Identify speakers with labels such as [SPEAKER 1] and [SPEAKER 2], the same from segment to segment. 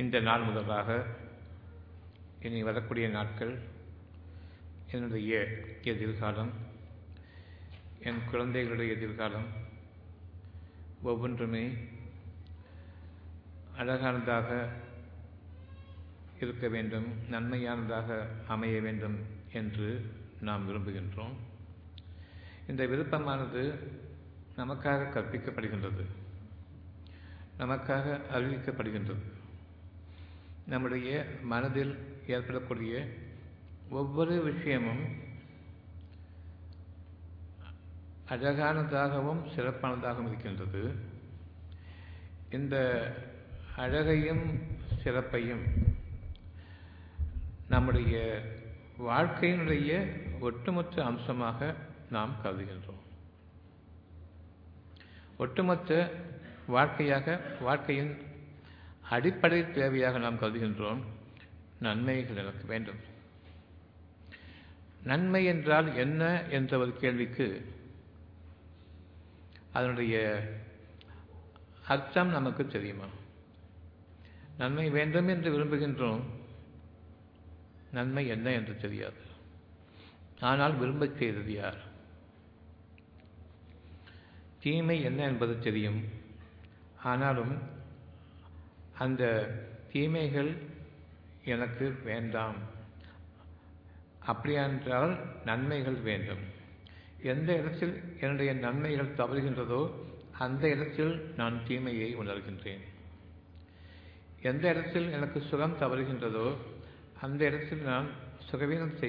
[SPEAKER 1] இந்த நாள் முதலாக இனி வரக்கூடிய நாட்கள் என்னுடைய எதிர்காலம் என் குழந்தைகளுடைய எதிர்காலம் ஒவ்வொன்றுமே அழகானதாக இருக்க வேண்டும் நன்மையானதாக அமைய வேண்டும் என்று நாம் விரும்புகின்றோம் இந்த விருப்பமானது நமக்காக கற்பிக்கப்படுகின்றது நமக்காக அறிவிக்கப்படுகின்றது நம்முடைய மனதில் ஏற்படக்கூடிய ஒவ்வொரு விஷயமும் அழகானதாகவும் சிறப்பானதாகவும் இருக்கின்றது இந்த அழகையும் சிறப்பையும் நம்முடைய வாழ்க்கையினுடைய ஒட்டுமொத்த அம்சமாக நாம் கருதுகின்றோம் ஒட்டுமொத்த வாழ்க்கையாக வாழ்க்கையின் அடிப்படை தேவையாக நாம் கருதுகின்றோம் நன்மைகள் எனக்கு வேண்டும் நன்மை என்றால் என்ன என்ற ஒரு கேள்விக்கு அதனுடைய அர்த்தம் நமக்கு தெரியுமா நன்மை வேண்டும் என்று விரும்புகின்றோம் நன்மை என்ன என்று தெரியாது ஆனால் விரும்பச் செய்தது யார் தீமை என்ன என்பது தெரியும் ஆனாலும் அந்த தீமைகள் எனக்கு வேண்டாம் அப்படியென்றால் நன்மைகள் வேண்டும் எந்த இடத்தில் என்னுடைய நன்மைகள் தவறுகின்றதோ அந்த இடத்தில் நான் தீமையை உணர்கின்றேன் எந்த இடத்தில் எனக்கு சுகம் தவறுகின்றதோ அந்த இடத்தில் நான் சுகவீனத்தை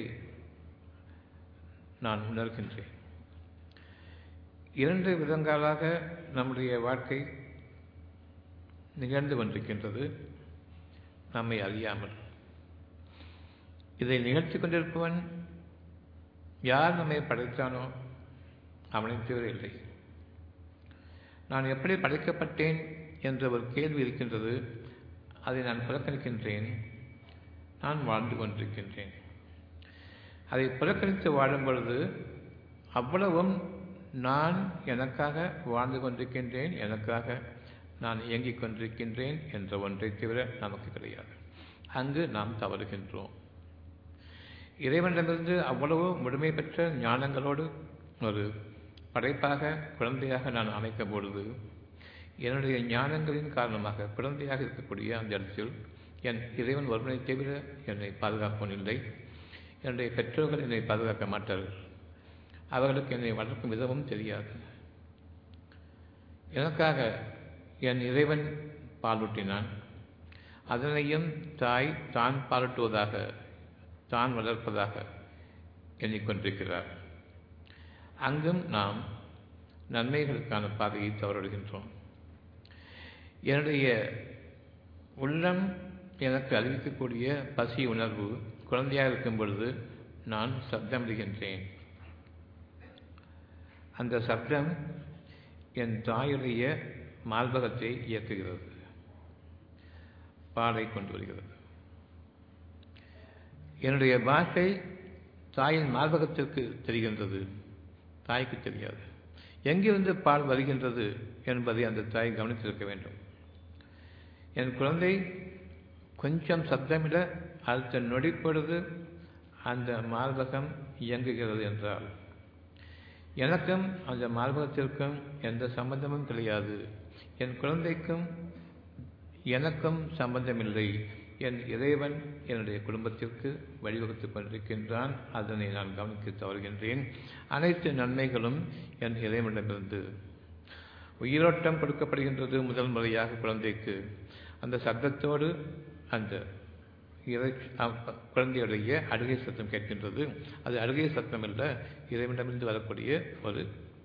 [SPEAKER 1] நான் உணர்கின்றேன் இரண்டு விதங்களாக நம்முடைய வாழ்க்கை நிகழ்ந்து கொண்டிருக்கின்றது நம்மை அறியாமல் இதை நிகழ்த்தி கொண்டிருப்பவன் யார் நம்மை படைத்தானோ அவனை தவிர இல்லை நான் எப்படி படைக்கப்பட்டேன் என்ற ஒரு கேள்வி இருக்கின்றது அதை நான் புறக்கணிக்கின்றேன் நான் வாழ்ந்து கொண்டிருக்கின்றேன் அதை புறக்கணித்து வாழும் பொழுது அவ்வளவும் நான் எனக்காக வாழ்ந்து கொண்டிருக்கின்றேன் எனக்காக நான் இயங்கிக் கொண்டிருக்கின்றேன் என்ற ஒன்றை தவிர நமக்கு கிடையாது அங்கு நாம் தவறுகின்றோம் இறைவனிடமிருந்து அவ்வளவு முழுமை பெற்ற ஞானங்களோடு ஒரு படைப்பாக குழந்தையாக நான் அமைக்கும் பொழுது என்னுடைய ஞானங்களின் காரணமாக குழந்தையாக இருக்கக்கூடிய அந்த இடத்தில் என் இறைவன் ஒருவனை தவிர என்னை பாதுகாப்பவன் இல்லை என்னுடைய பெற்றோர்கள் என்னை பாதுகாக்க மாட்டார்கள் அவர்களுக்கு என்னை வளர்க்கும் விதமும் தெரியாது எனக்காக என் இறைவன் பாலூட்டினான் அதனையும் தாய் தான் பாலூட்டுவதாக தான் வளர்ப்பதாக எண்ணிக்கொண்டிருக்கிறார் அங்கும் நாம் நன்மைகளுக்கான பாதையை தவறிடுகின்றோம் என்னுடைய உள்ளம் எனக்கு அறிவிக்கக்கூடிய பசி உணர்வு குழந்தையாக இருக்கும் பொழுது நான் சப்தமிடுகின்றேன் அந்த சப்தம் என் தாயுடைய மார்பகத்தை இயக்குகிறது பாலை கொண்டு வருகிறது என்னுடைய பாஷை தாயின் மார்பகத்திற்கு தெரிகின்றது தாய்க்கு தெரியாது எங்கிருந்து பால் வருகின்றது என்பதை அந்த தாய் கவனித்திருக்க வேண்டும் என் குழந்தை கொஞ்சம் சப்தமிட அடுத்த நொடிப்பொழுது அந்த மார்பகம் இயங்குகிறது என்றால் எனக்கும் அந்த மார்பகத்திற்கும் எந்த சம்பந்தமும் கிடையாது என் குழந்தைக்கும் எனக்கும் சம்பந்தமில்லை என் இறைவன் என்னுடைய குடும்பத்திற்கு வழிவகுத்துக் கொண்டிருக்கின்றான் அதனை நான் கவனித்து தவறுகின்றேன் அனைத்து நன்மைகளும் என் இறைவனிடமிருந்து உயிரோட்டம் கொடுக்கப்படுகின்றது முதல் முறையாக குழந்தைக்கு அந்த சப்தத்தோடு அந்த இறை குழந்தையுடைய அழுகை சத்தம் கேட்கின்றது அது அழுகை சத்தம் அல்ல இறைவனிடமிருந்து வரக்கூடிய ஒரு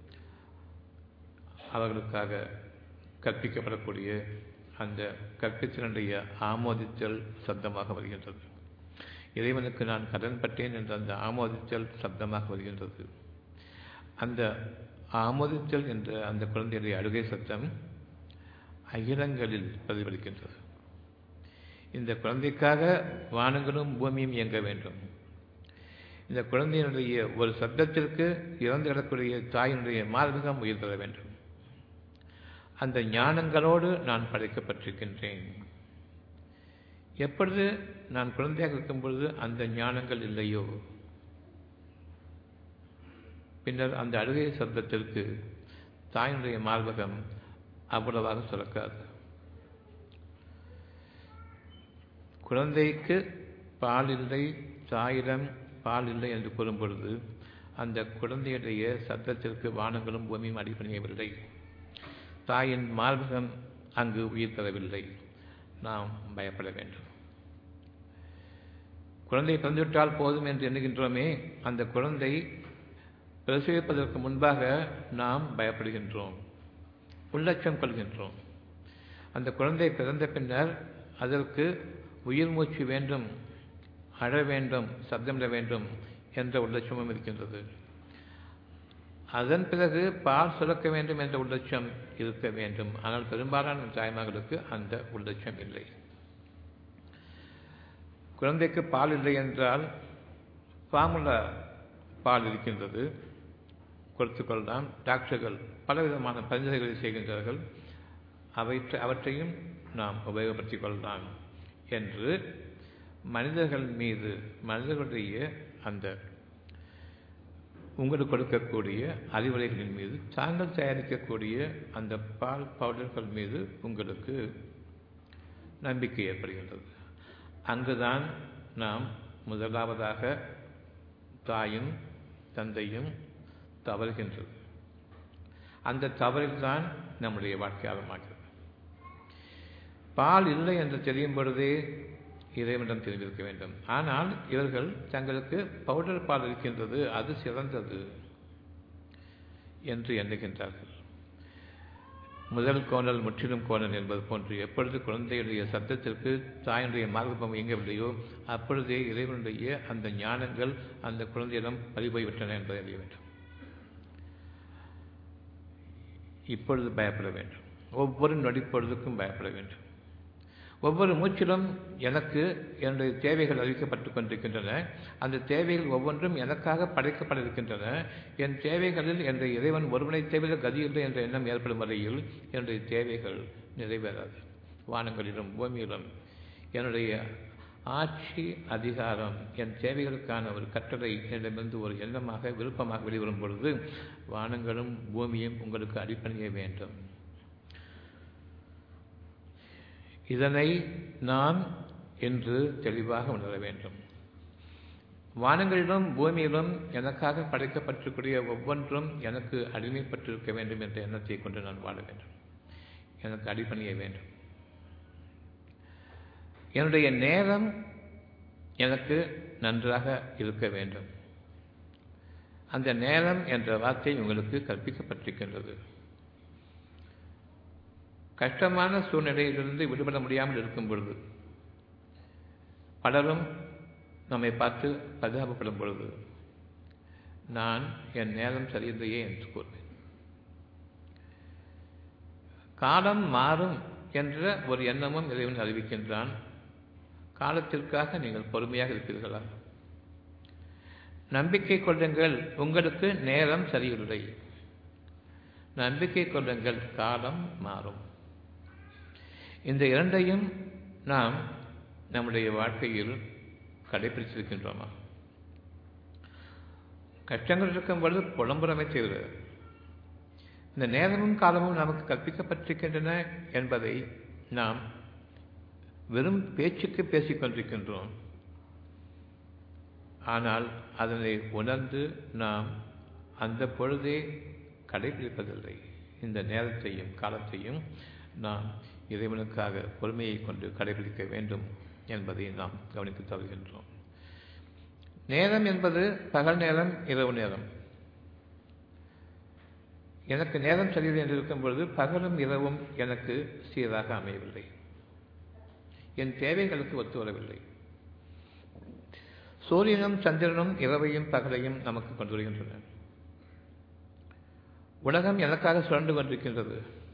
[SPEAKER 1] அவர்களுக்காக கற்பிக்கப்படக்கூடிய அந்த கற்பித்தனுடைய ஆமோதித்தல் சப்தமாக வருகின்றது இறைவனுக்கு நான் கடன்பட்டேன் என்ற அந்த ஆமோதித்தல் சப்தமாக வருகின்றது அந்த ஆமோதித்தல் என்ற அந்த குழந்தையுடைய அழுகை சத்தம் அகிலங்களில் பிரதிபலிக்கின்றது இந்த குழந்தைக்காக வானங்களும் பூமியும் இயங்க வேண்டும் இந்த குழந்தையினுடைய ஒரு சப்தத்திற்கு இறந்து கிடக்கூடிய தாயினுடைய மார்பகம் உயிர் பெற வேண்டும் அந்த ஞானங்களோடு நான் படைக்கப்பட்டிருக்கின்றேன் எப்பொழுது நான் குழந்தையாக இருக்கும் பொழுது அந்த ஞானங்கள் இல்லையோ பின்னர் அந்த அழுகை சப்தத்திற்கு தாயினுடைய மார்பகம் அவ்வளவாக சுரக்காது குழந்தைக்கு பால் இல்லை தாயிடம் பால் இல்லை என்று கூறும் பொழுது அந்த குழந்தையுடைய சத்தத்திற்கு வானங்களும் பூமியும் அடிபணியவில்லை தாயின் மார்பகம் அங்கு உயிர் தரவில்லை நாம் பயப்பட வேண்டும் குழந்தை பிறந்துவிட்டால் போதும் என்று எண்ணுகின்றோமே அந்த குழந்தை பிரசவிப்பதற்கு முன்பாக நாம் பயப்படுகின்றோம் உள்ளச்சம் கொள்கின்றோம் அந்த குழந்தை பிறந்த பின்னர் அதற்கு உயிர் மூச்சு வேண்டும் அழ வேண்டும் சப்தமிட வேண்டும் என்ற உள்ளட்சமும் இருக்கின்றது அதன் பிறகு பால் சுரக்க வேண்டும் என்ற உள்ளட்சம் இருக்க வேண்டும் ஆனால் பெரும்பாலான தாய்மார்களுக்கு அந்த உள்ளட்சம் இல்லை குழந்தைக்கு பால் இல்லை என்றால் ஃபார்முலா பால் இருக்கின்றது கொடுத்துக்கொள்ளலாம் டாக்டர்கள் பலவிதமான பரிந்துரைகளை செய்கின்றார்கள் அவற்றை அவற்றையும் நாம் உபயோகப்படுத்திக் கொள்ளலாம் என்று மனிதர்கள் மீது மனிதர்களுடைய அந்த உங்களுக்கு கொடுக்கக்கூடிய அறிவுரைகளின் மீது தாங்கள் தயாரிக்கக்கூடிய அந்த பால் பவுடர்கள் மீது உங்களுக்கு நம்பிக்கை ஏற்படுகின்றது அங்குதான் நாம் முதலாவதாக தாயும் தந்தையும் தவறுகின்றது அந்த தவறில்தான் நம்முடைய வாழ்க்கை ஆரம்பமாகிறது பால் இல்லை என்று தெரியும் பொழுதே இறைவனிடம் தெரிந்திருக்க வேண்டும் ஆனால் இவர்கள் தங்களுக்கு பவுடர் பால் இருக்கின்றது அது சிறந்தது என்று எண்ணுகின்றார்கள் முதல் கோணல் முற்றிலும் கோணல் என்பது போன்று எப்பொழுது குழந்தையுடைய சத்தத்திற்கு தாயினுடைய மார்க்கபம் இயங்கவில்லையோ அப்பொழுதே இறைவனுடைய அந்த ஞானங்கள் அந்த குழந்தையிடம் பறிபோய்விட்டன என்பதை அறிய வேண்டும் இப்பொழுது பயப்பட வேண்டும் ஒவ்வொரு நொடிப்பொழுதுக்கும் பயப்பட வேண்டும் ஒவ்வொரு மூச்சிலும் எனக்கு என்னுடைய தேவைகள் அறிவிக்கப்பட்டு கொண்டிருக்கின்றன அந்த தேவைகள் ஒவ்வொன்றும் எனக்காக படைக்கப்பட இருக்கின்றன என் தேவைகளில் என்னுடைய இறைவன் ஒருவனை தவிர கதியில்லை என்ற எண்ணம் ஏற்படும் வரையில் என்னுடைய தேவைகள் நிறைவேறாது வானங்களிலும் பூமியிலும் என்னுடைய ஆட்சி அதிகாரம் என் தேவைகளுக்கான ஒரு கட்டளை என்னிடமிருந்து ஒரு எண்ணமாக விருப்பமாக வெளிவரும் பொழுது வானங்களும் பூமியும் உங்களுக்கு அடிப்பணிய வேண்டும் இதனை நான் என்று தெளிவாக உணர வேண்டும் வானங்களிலும் பூமியிலும் எனக்காக படைக்கப்பட்டிருக்கூடிய ஒவ்வொன்றும் எனக்கு அடிமைப்பட்டிருக்க வேண்டும் என்ற எண்ணத்தை கொண்டு நான் வாழ வேண்டும் எனக்கு அடிப்பணிய வேண்டும் என்னுடைய நேரம் எனக்கு நன்றாக இருக்க வேண்டும் அந்த நேரம் என்ற வார்த்தை உங்களுக்கு கற்பிக்கப்பட்டிருக்கின்றது கஷ்டமான சூழ்நிலையிலிருந்து விடுபட முடியாமல் இருக்கும் பொழுது பலரும் நம்மை பார்த்து பரிதாபப்படும் பொழுது நான் என் நேரம் சரியில்லையே என்று கூறுவேன் காலம் மாறும் என்ற ஒரு எண்ணமும் இறைவன் அறிவிக்கின்றான் காலத்திற்காக நீங்கள் பொறுமையாக இருப்பீர்களா நம்பிக்கை கொள்ளுங்கள் உங்களுக்கு நேரம் சரியில்லை நம்பிக்கை கொள்ளுங்கள் காலம் மாறும் இந்த இரண்டையும் நாம் நம்முடைய வாழ்க்கையில் கடைபிடிச்சிருக்கின்றோமா கஷ்டங்கள் இருக்கும் பொழுது புலம்புறமே செய்கிறது இந்த நேரமும் காலமும் நமக்கு கற்பிக்கப்பட்டிருக்கின்றன என்பதை நாம் வெறும் பேச்சுக்கு பேசிக் கொண்டிருக்கின்றோம் ஆனால் அதனை உணர்ந்து நாம் அந்த பொழுதே கடைபிடிப்பதில்லை இந்த நேரத்தையும் காலத்தையும் நாம் இறைவனுக்காக பொறுமையை கொண்டு கடைபிடிக்க வேண்டும் என்பதை நாம் கவனித்து தருகின்றோம் நேரம் என்பது பகல் நேரம் இரவு நேரம் எனக்கு நேரம் சரியில்லை என்று இருக்கும் பொழுது பகலும் இரவும் எனக்கு சீராக அமையவில்லை என் தேவைகளுக்கு ஒத்து வரவில்லை சூரியனும் சந்திரனும் இரவையும் பகலையும் நமக்கு கொண்டு வருகின்றன உலகம் எனக்காக சுழண்டு கொண்டிருக்கின்றது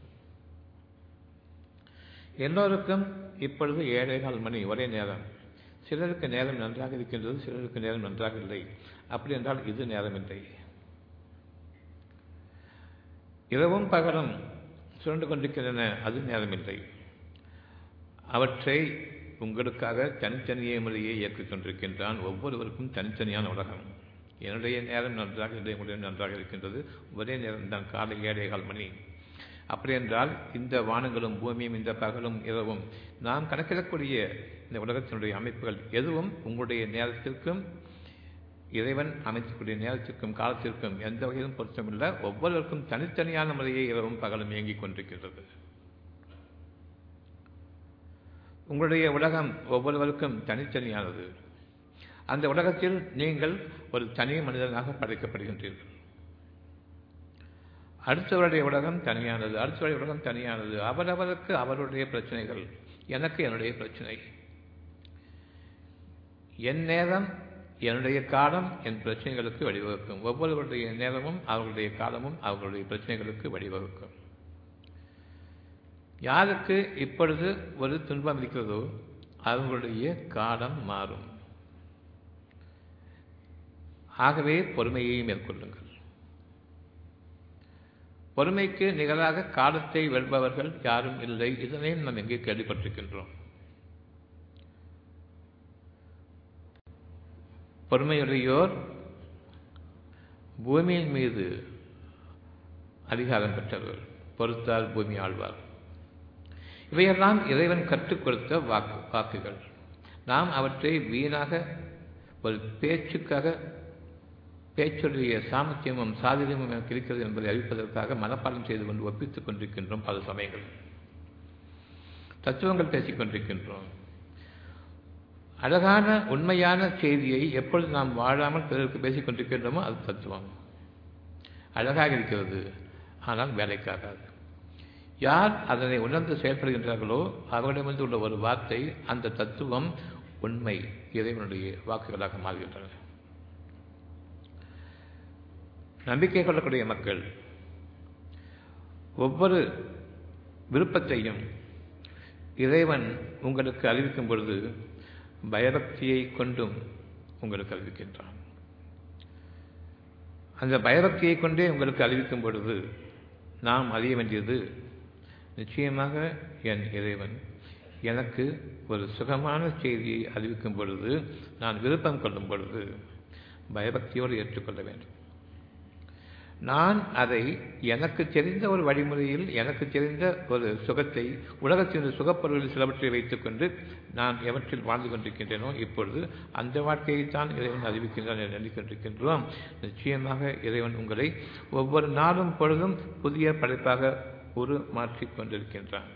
[SPEAKER 1] எல்லோருக்கும் இப்பொழுது ஏழை கால் மணி ஒரே நேரம் சிலருக்கு நேரம் நன்றாக இருக்கின்றது சிலருக்கு நேரம் நன்றாக இல்லை அப்படி என்றால் இது நேரம் இல்லை இரவும் பகலும் சுரண்டு கொண்டிருக்கின்றன அது நேரமில்லை அவற்றை உங்களுக்காக தனித்தனியே முறையை இயக்கிக் கொண்டிருக்கின்றான் ஒவ்வொருவருக்கும் தனித்தனியான உலகம் என்னுடைய நேரம் நன்றாக என்னுடைய முடிவு நன்றாக இருக்கின்றது ஒரே நேரம் தான் காலை ஏழை கால் மணி அப்படி என்றால் இந்த வானங்களும் பூமியும் இந்த பகலும் இரவும் நாம் கணக்கிடக்கூடிய இந்த உலகத்தினுடைய அமைப்புகள் எதுவும் உங்களுடைய நேரத்திற்கும் இறைவன் அமைக்கக்கூடிய நேரத்திற்கும் காலத்திற்கும் எந்த வகையிலும் பொருத்தமில்லை ஒவ்வொருவருக்கும் தனித்தனியான முறையை இரவும் பகலும் இயங்கிக் கொண்டிருக்கின்றது உங்களுடைய உலகம் ஒவ்வொருவருக்கும் தனித்தனியானது அந்த உலகத்தில் நீங்கள் ஒரு தனி மனிதனாக படைக்கப்படுகின்றீர்கள் அடுத்தவருடைய உலகம் தனியானது அடுத்தவருடைய உலகம் தனியானது அவரவருக்கு அவருடைய பிரச்சனைகள் எனக்கு என்னுடைய பிரச்சனை என் நேரம் என்னுடைய காலம் என் பிரச்சனைகளுக்கு வழிவகுக்கும் ஒவ்வொருவருடைய நேரமும் அவர்களுடைய காலமும் அவர்களுடைய பிரச்சனைகளுக்கு வழிவகுக்கும் யாருக்கு இப்பொழுது ஒரு துன்பம் இருக்கிறதோ அவர்களுடைய காலம் மாறும் ஆகவே பொறுமையை மேற்கொள்ளுங்கள் பொறுமைக்கு நிகராக காலத்தை வெல்பவர்கள் யாரும் இல்லை இதனையும் நாம் எங்கே கேள்விப்பட்டிருக்கின்றோம் பொறுமையுடையோர் பூமியின் மீது அதிகாரம் பெற்றவர் பொறுத்தால் பூமி ஆழ்வார் இவையெல்லாம் இறைவன் கற்றுக் கொடுத்த வாக்கு வாக்குகள் நாம் அவற்றை வீணாக ஒரு பேச்சுக்காக பேச்சுடைய சாமர்த்தியமும் சாதிரியமும் எனக்கு இருக்கிறது என்பதை அறிவிப்பதற்காக மனப்பாடம் செய்து கொண்டு ஒப்பித்துக் கொண்டிருக்கின்றோம் பல சமயங்கள் தத்துவங்கள் பேசிக் கொண்டிருக்கின்றோம் அழகான உண்மையான செய்தியை எப்பொழுது நாம் வாழாமல் பிறருக்கு பேசிக் கொண்டிருக்கின்றோமோ அது தத்துவம் அழகாக இருக்கிறது ஆனால் வேலைக்காகாது யார் அதனை உணர்ந்து செயல்படுகின்றார்களோ அவர்களிடமிருந்து உள்ள ஒரு வார்த்தை அந்த தத்துவம் உண்மை இறைவனுடைய வாக்குகளாக மாறுகின்றன நம்பிக்கை கொள்ளக்கூடிய மக்கள் ஒவ்வொரு விருப்பத்தையும் இறைவன் உங்களுக்கு அறிவிக்கும் பொழுது பயபக்தியை கொண்டும் உங்களுக்கு அறிவிக்கின்றான் அந்த பயபக்தியை கொண்டே உங்களுக்கு அறிவிக்கும் பொழுது நாம் அறிய வேண்டியது நிச்சயமாக என் இறைவன் எனக்கு ஒரு சுகமான செய்தியை அறிவிக்கும் பொழுது நான் விருப்பம் கொள்ளும் பொழுது பயபக்தியோடு ஏற்றுக்கொள்ள வேண்டும் நான் அதை எனக்கு தெரிந்த ஒரு வழிமுறையில் எனக்கு தெரிந்த ஒரு சுகத்தை உலகத்தின் சுகப்பொருளில் சிலவற்றை வைத்துக்கொண்டு நான் எவற்றில் வாழ்ந்து கொண்டிருக்கின்றேனோ இப்பொழுது அந்த வாழ்க்கையைத்தான் இறைவன் அறிவிக்கின்றான் என்று எண்ணிக்கொண்டிருக்கின்றோம் நிச்சயமாக இறைவன் உங்களை ஒவ்வொரு நாளும் பொழுதும் புதிய படைப்பாக உரு மாற்றிக் கொண்டிருக்கின்றான்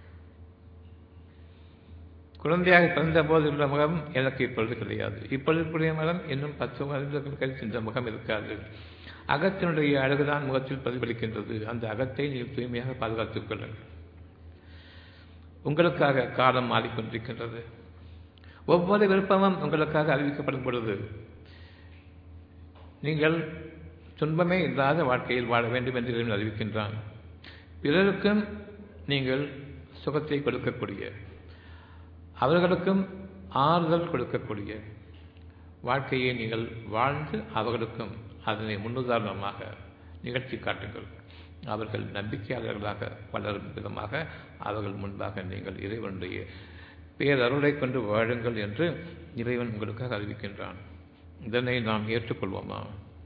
[SPEAKER 1] குழந்தையாக பிறந்த போது உள்ள முகம் எனக்கு இப்பொழுது கிடையாது இப்பொழுது கூடிய மரம் இன்னும் பத்து வருடங்கள் கழித்து இந்த முகம் இருக்காது அகத்தினுடைய அழகுதான் முகத்தில் பிரதிபலிக்கின்றது அந்த அகத்தை நீங்கள் தூய்மையாக பாதுகாத்துக் கொள்ளுங்கள் உங்களுக்காக காலம் மாறிக்கொண்டிருக்கின்றது ஒவ்வொரு விருப்பமும் உங்களுக்காக அறிவிக்கப்படும் பொழுது நீங்கள் துன்பமே இல்லாத வாழ்க்கையில் வாழ வேண்டும் என்று இறைவன் அறிவிக்கின்றான் பிறருக்கும் நீங்கள் சுகத்தை கொடுக்கக்கூடிய அவர்களுக்கும் ஆறுதல் கொடுக்கக்கூடிய வாழ்க்கையை நீங்கள் வாழ்ந்து அவர்களுக்கும் அதனை முன்னுதாரணமாக நிகழ்த்தி காட்டுங்கள் அவர்கள் நம்பிக்கையாளர்களாக வளரும் விதமாக அவர்கள் முன்பாக நீங்கள் இறைவனுடைய பேரருளை கொண்டு வாழுங்கள் என்று இறைவன் உங்களுக்காக அறிவிக்கின்றான் இதனை நாம் ஏற்றுக்கொள்வோமா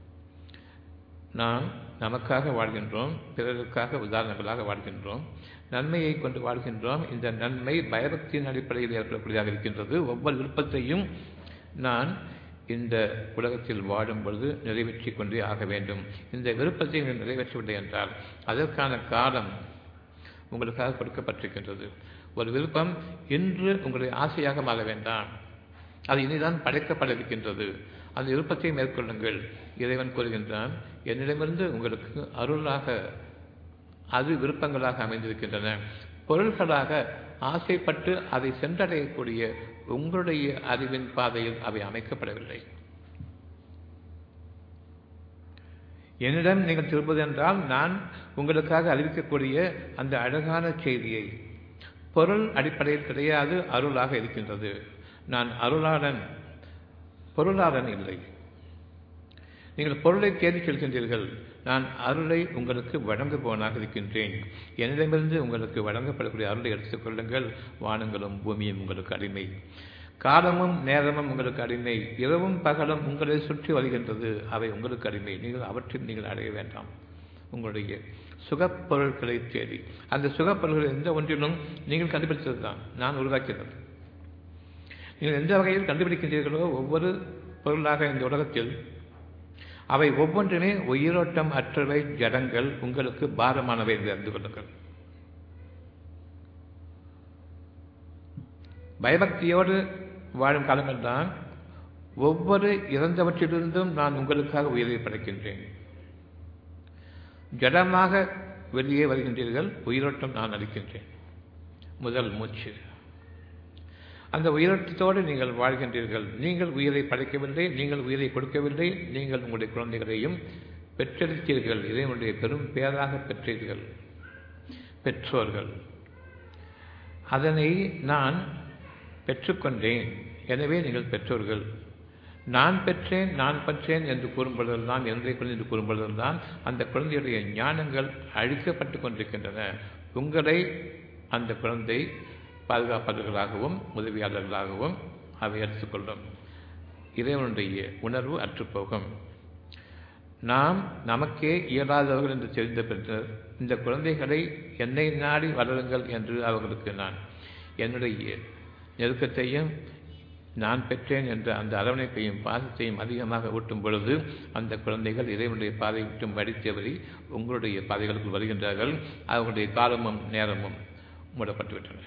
[SPEAKER 1] நாம் நமக்காக வாழ்கின்றோம் பிறருக்காக உதாரணங்களாக வாழ்கின்றோம் நன்மையை கொண்டு வாழ்கின்றோம் இந்த நன்மை பயபக்தியின் அடிப்படையில் ஏற்படக்கூடியதாக இருக்கின்றது ஒவ்வொரு விருப்பத்தையும் நான் இந்த உலகத்தில் வாழும் பொழுது நிறைவேற்றி கொண்டே ஆக வேண்டும் இந்த விருப்பத்தை நீங்கள் நிறைவேற்றவில்லை என்றால் அதற்கான காலம் உங்களுக்காக கொடுக்கப்பட்டிருக்கின்றது ஒரு விருப்பம் இன்று உங்களுடைய ஆசையாக மாற வேண்டாம் அது இனிதான் படைக்கப்பட இருக்கின்றது அந்த விருப்பத்தை மேற்கொள்ளுங்கள் இறைவன் கூறுகின்றான் என்னிடமிருந்து உங்களுக்கு அருளாக அது விருப்பங்களாக அமைந்திருக்கின்றன பொருள்களாக ஆசைப்பட்டு அதை சென்றடையக்கூடிய உங்களுடைய அறிவின் பாதையில் அவை அமைக்கப்படவில்லை என்னிடம் நீங்கள் திருப்பது என்றால் நான் உங்களுக்காக அறிவிக்கக்கூடிய அந்த அழகான செய்தியை பொருள் அடிப்படையில் கிடையாது அருளாக இருக்கின்றது நான் அருளாளன் பொருளாளன் இல்லை நீங்கள் பொருளை தேடி செல்கின்றீர்கள் நான் அருளை உங்களுக்கு வழங்குபவனாக இருக்கின்றேன் என்னிடமிருந்து உங்களுக்கு வழங்கப்படக்கூடிய அருளை எடுத்துக்கொள்ளுங்கள் வானங்களும் பூமியும் உங்களுக்கு அடிமை காலமும் நேரமும் உங்களுக்கு அடிமை இரவும் பகலும் உங்களை சுற்றி வருகின்றது அவை உங்களுக்கு அடிமை நீங்கள் அவற்றில் நீங்கள் அடைய வேண்டாம் உங்களுடைய சுகப்பொருட்களை தேடி அந்த சுகப்பொருள்கள் எந்த ஒன்றிலும் நீங்கள் கண்டுபிடித்தது தான் நான் உருவாக்கியது நீங்கள் எந்த வகையில் கண்டுபிடிக்கின்றீர்களோ ஒவ்வொரு பொருளாக இந்த உலகத்தில் அவை ஒவ்வொன்றுமே உயிரோட்டம் அற்றவை ஜடங்கள் உங்களுக்கு பாரமானவை என்று அறிந்து கொள்ளுங்கள் பயபக்தியோடு வாழும் காலங்கள் தான் ஒவ்வொரு இறந்தவற்றிலிருந்தும் நான் உங்களுக்காக உயிரை படைக்கின்றேன் ஜடமாக வெளியே வருகின்றீர்கள் உயிரோட்டம் நான் அளிக்கின்றேன் முதல் மூச்சு அந்த உயிரோட்டத்தோடு நீங்கள் வாழ்கின்றீர்கள் நீங்கள் உயிரை படைக்கவில்லை நீங்கள் உயிரை கொடுக்கவில்லை நீங்கள் உங்களுடைய குழந்தைகளையும் பெற்றெடுத்தீர்கள் இறைவனுடைய பெரும் பேராக பெற்றீர்கள் பெற்றோர்கள் அதனை நான் பெற்றுக்கொண்டேன் எனவே நீங்கள் பெற்றோர்கள் நான் பெற்றேன் நான் பெற்றேன் என்று கூறும்பொழுதுதான் என்னுடைய குழந்தை என்று கூறும்பொழுதுதான் அந்த குழந்தையுடைய ஞானங்கள் அழிக்கப்பட்டு கொண்டிருக்கின்றன உங்களை அந்த குழந்தை பாதுகாப்பாளர்களாகவும் உதவியாளர்களாகவும் அவை எடுத்துக்கொள்ளும் இறைவனுடைய உணர்வு அற்றுப்போகும் நாம் நமக்கே இயலாதவர்கள் என்று தெரிந்த பின்னர் இந்த குழந்தைகளை என்னை நாடி வளருங்கள் என்று அவர்களுக்கு நான் என்னுடைய நெருக்கத்தையும் நான் பெற்றேன் என்ற அந்த அரவணைப்பையும் பாசத்தையும் அதிகமாக ஊட்டும் பொழுது அந்த குழந்தைகள் இறைவனுடைய பாதை விட்டும் வடித்தவரி உங்களுடைய பாதைகளுக்கு வருகின்றார்கள் அவர்களுடைய காலமும் நேரமும் மூடப்பட்டுவிட்டன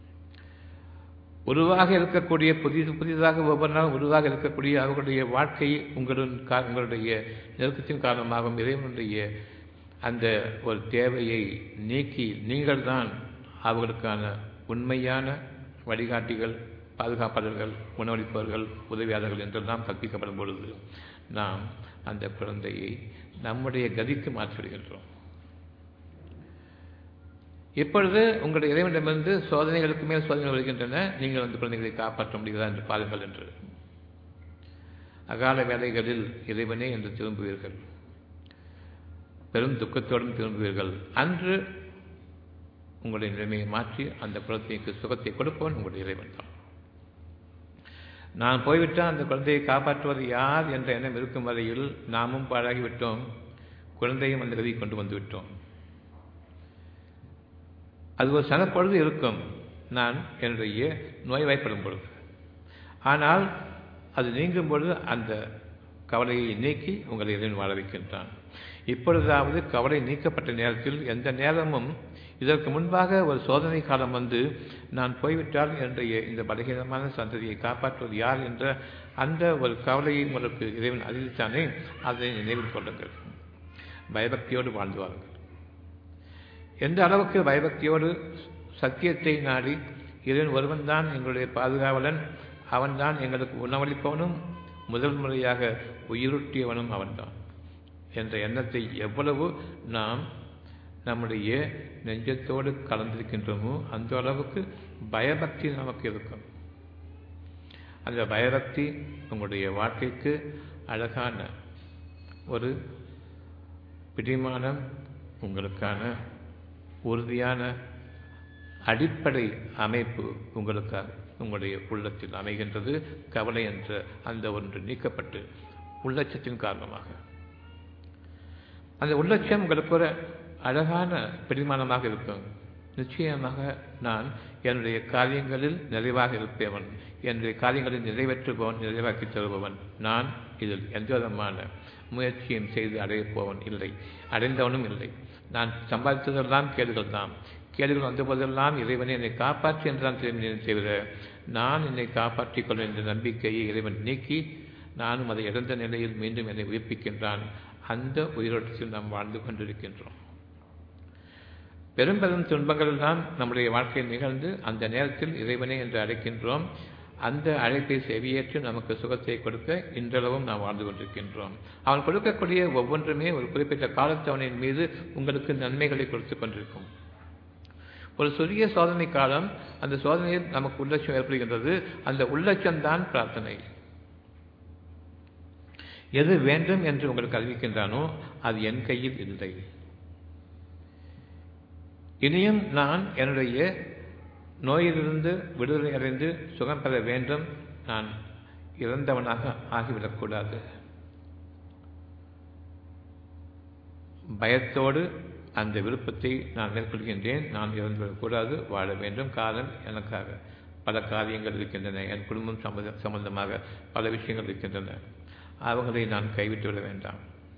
[SPEAKER 1] உருவாக இருக்கக்கூடிய புதிது புதிதாக ஒவ்வொரு நாளும் உருவாக இருக்கக்கூடிய அவர்களுடைய வாழ்க்கை உங்களுடன் உங்களுடைய நெருக்கத்தின் காரணமாகவும் இறைவனுடைய அந்த ஒரு தேவையை நீக்கி நீங்கள்தான் அவர்களுக்கான உண்மையான வழிகாட்டிகள் பாதுகாப்பாளர்கள் உணவளிப்பவர்கள் உதவியாளர்கள் என்றெல்லாம் கற்பிக்கப்படும் பொழுது நாம் அந்த குழந்தையை நம்முடைய கதிக்கு மாற்றிவிடுகின்றோம் இப்பொழுது உங்களுடைய இறைவனிடமிருந்து சோதனைகளுக்கு மேல் சோதனைகள் வருகின்றன நீங்கள் அந்த குழந்தைகளை காப்பாற்ற முடிகிறதா என்று பாருங்கள் என்று அகால வேலைகளில் இறைவனே என்று திரும்புவீர்கள் பெரும் துக்கத்தோடும் திரும்புவீர்கள் அன்று உங்களுடைய நிலைமையை மாற்றி அந்த குழந்தைக்கு சுகத்தை கொடுப்பவன் உங்களுடைய இறைவன் தான் நான் போய்விட்டால் அந்த குழந்தையை காப்பாற்றுவது யார் என்ற எண்ணம் இருக்கும் வரையில் நாமும் பாழாகிவிட்டோம் குழந்தையும் அந்த கதியை கொண்டு வந்து விட்டோம் அது ஒரு சனப்பொழுது இருக்கும் நான் என்னுடைய நோய்வாய்ப்படும் பொழுது ஆனால் அது நீங்கும் பொழுது அந்த கவலையை நீக்கி உங்களை இறைவன் வாழ வைக்கின்றான் இப்பொழுதாவது கவலை நீக்கப்பட்ட நேரத்தில் எந்த நேரமும் இதற்கு முன்பாக ஒரு சோதனை காலம் வந்து நான் போய்விட்டால் என்னுடைய இந்த பலகீனமான சந்ததியை காப்பாற்றுவது யார் என்ற அந்த ஒரு கவலையை உங்களுக்கு இறைவன் அறிவித்தானே அதை நினைவில் கொள்ளுங்கள் பயபக்தியோடு வாழ்ந்து வாருங்கள் எந்த அளவுக்கு பயபக்தியோடு சத்தியத்தை நாடி இறைவன் ஒருவன் தான் எங்களுடைய பாதுகாவலன் அவன்தான் எங்களுக்கு உணவளிப்பவனும் முதல் முறையாக உயிரூட்டியவனும் அவன்தான் என்ற எண்ணத்தை எவ்வளவு நாம் நம்முடைய நெஞ்சத்தோடு கலந்திருக்கின்றோமோ அந்த அளவுக்கு பயபக்தி நமக்கு இருக்கும் அந்த பயபக்தி உங்களுடைய வாழ்க்கைக்கு அழகான ஒரு பிடிமானம் உங்களுக்கான உறுதியான அடிப்படை அமைப்பு உங்களுக்காக உங்களுடைய உள்ளத்தில் அமைகின்றது கவலை என்ற அந்த ஒன்று நீக்கப்பட்டு உள்ளட்சத்தின் காரணமாக அந்த உள்ளட்சம் உங்களுக்கு ஒரு அழகான பிடிமானமாக இருக்கும் நிச்சயமாக நான் என்னுடைய காரியங்களில் நிறைவாக இருப்பவன் என்னுடைய காரியங்களில் நிறைவேற்றுபவன் நிறைவாக்கி தருபவன் நான் இதில் எந்த விதமான முயற்சியும் செய்து அடையப் போவன் இல்லை அடைந்தவனும் இல்லை நான் சம்பாதித்ததெல்லாம் கேடுகள் தான் கேடுகள் வந்த போதெல்லாம் இறைவனை என்னை காப்பாற்றி என்றுதான் திரும்பினேன் தவிர நான் என்னை காப்பாற்றிக் கொள்ள என்ற நம்பிக்கையை இறைவன் நீக்கி நானும் அதை இழந்த நிலையில் மீண்டும் என்னை உயிர்ப்பிக்கின்றான் அந்த உயிரோட்டத்தில் நாம் வாழ்ந்து கொண்டிருக்கின்றோம் பெரும் பெரும் துன்பங்கள் எல்லாம் நம்முடைய வாழ்க்கையில் நிகழ்ந்து அந்த நேரத்தில் இறைவனை என்று அழைக்கின்றோம் அந்த அழைப்பை செவியேற்று நமக்கு சுகத்தை கொடுக்க இன்றளவும் நாம் வாழ்ந்து கொண்டிருக்கின்றோம் அவன் கொடுக்கக்கூடிய ஒவ்வொன்றுமே ஒரு குறிப்பிட்ட காலத்தவனின் மீது உங்களுக்கு நன்மைகளை கொடுத்து கொண்டிருக்கும் ஒரு சிறிய சோதனை காலம் அந்த சோதனையில் நமக்கு உள்ளட்சம் ஏற்படுகின்றது அந்த உள்ளட்சம்தான் பிரார்த்தனை எது வேண்டும் என்று உங்களுக்கு அறிவிக்கின்றானோ அது என் கையில் இல்லை இனியும் நான் என்னுடைய நோயிலிருந்து விடுதலை அடைந்து சுகம் பெற வேண்டும் நான் இறந்தவனாக ஆகிவிடக்கூடாது பயத்தோடு அந்த விருப்பத்தை நான் மேற்கொள்கின்றேன் நான் இறந்துவிடக்கூடாது வாழ வேண்டும் காரணம் எனக்காக பல காரியங்கள் இருக்கின்றன என் குடும்பம் சம்பந்த சம்பந்தமாக பல விஷயங்கள் இருக்கின்றன அவர்களை நான் கைவிட்டு விட வேண்டாம்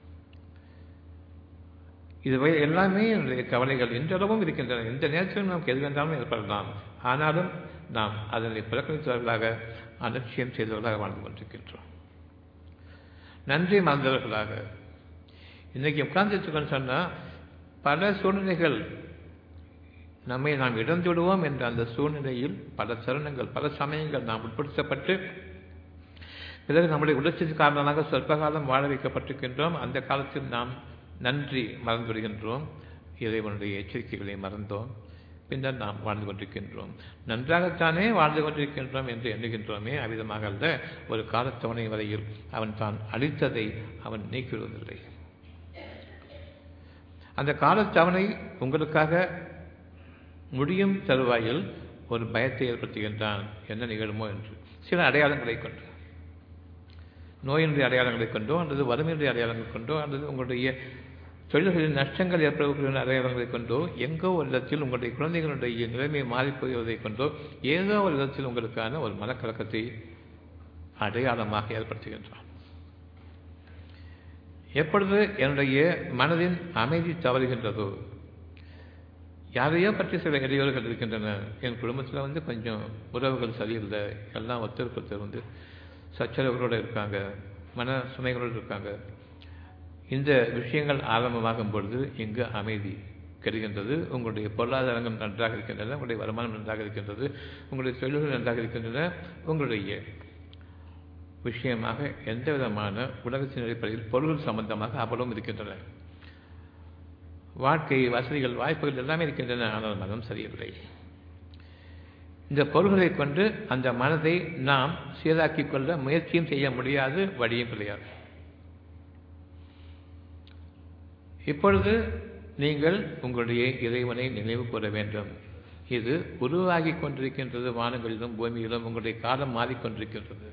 [SPEAKER 1] இதுவே எல்லாமே என்னுடைய கவலைகள் இன்றளவும் இருக்கின்றன எந்த நேரத்திலும் நமக்கு எது வேண்டாலும் ஏற்படலாம் ஆனாலும் நாம் அதனை புறக்கணித்தவர்களாக அலட்சியம் செய்தவர்களாக வாழ்ந்து கொண்டிருக்கின்றோம் நன்றி மறந்தவர்களாக இன்றைக்கி உட்கார்ந்துருக்கோன்னு சொன்னால் பல சூழ்நிலைகள் நம்மை நாம் இழந்து விடுவோம் என்ற அந்த சூழ்நிலையில் பல தருணங்கள் பல சமயங்கள் நாம் உட்படுத்தப்பட்டு பிறகு நம்முடைய உணர்ச்சிக்கு காரணமாக சொற்ப காலம் வாழ வைக்கப்பட்டிருக்கின்றோம் அந்த காலத்தில் நாம் நன்றி மறந்து விடுகின்றோம் இறைவனுடைய எச்சரிக்கைகளை மறந்தோம் பின்னர் நாம் வாழ்ந்து கொண்டிருக்கின்றோம் நன்றாகத்தானே வாழ்ந்து கொண்டிருக்கின்றோம் என்று எண்ணுகின்றோமே அவ்விதமாக அல்ல ஒரு காலத்தவணை வரையில் அவன் தான் அளித்ததை அவன் நீக்கிவிடுவதில்லை அந்த காலத்தவணை உங்களுக்காக முடியும் தருவாயில் ஒரு பயத்தை ஏற்படுத்துகின்றான் என்ன நிகழுமோ என்று சில அடையாளங்களை கொண்டு நோயினுடைய அடையாளங்களை கொண்டோ அல்லது வறுமையுடைய அடையாளங்களை கொண்டோ அல்லது உங்களுடைய தொழில்களில் நஷ்டங்கள் ஏற்படக்கூடிய அடையாளங்களை கொண்டோ எங்கோ ஒரு இடத்தில் உங்களுடைய குழந்தைகளுடைய நிலைமை மாறிப்போவதை கொண்டோ ஏதோ ஒரு இடத்தில் உங்களுக்கான ஒரு மனக்கலக்கத்தை அடையாளமாக ஏற்படுத்துகின்றான் எப்பொழுது என்னுடைய மனதின் அமைதி தவறுகின்றதோ யாரையோ பற்றி சில இடையூறுகள் இருக்கின்றன என் குடும்பத்தில் வந்து கொஞ்சம் உறவுகள் சரியில்லை எல்லாம் ஒத்தருக்கு வந்து சச்சரவுகளோடு இருக்காங்க மன சுமைகளோடு இருக்காங்க இந்த விஷயங்கள் ஆரம்பமாகும் பொழுது இங்கு அமைதி கெடுகின்றது உங்களுடைய பொருளாதாரங்கள் நன்றாக இருக்கின்றன உங்களுடைய வருமானம் நன்றாக இருக்கின்றது உங்களுடைய தொழில்கள் நன்றாக இருக்கின்றன உங்களுடைய விஷயமாக எந்த விதமான உலகத்தின் அடிப்படையில் பொருள்கள் சம்பந்தமாக அவ்வளவும் இருக்கின்றன வாழ்க்கை வசதிகள் வாய்ப்புகள் எல்லாமே இருக்கின்றன ஆனால் மனம் சரியில்லை இந்த பொருள்களை கொண்டு அந்த மனதை நாம் சீராக்கிக் கொள்ள முயற்சியும் செய்ய முடியாது வழியும் கிடையாது இப்பொழுது நீங்கள் உங்களுடைய இறைவனை நினைவு கூற வேண்டும் இது உருவாகி கொண்டிருக்கின்றது வானங்களிலும் பூமியிலும் உங்களுடைய காலம் மாறிக்கொண்டிருக்கின்றது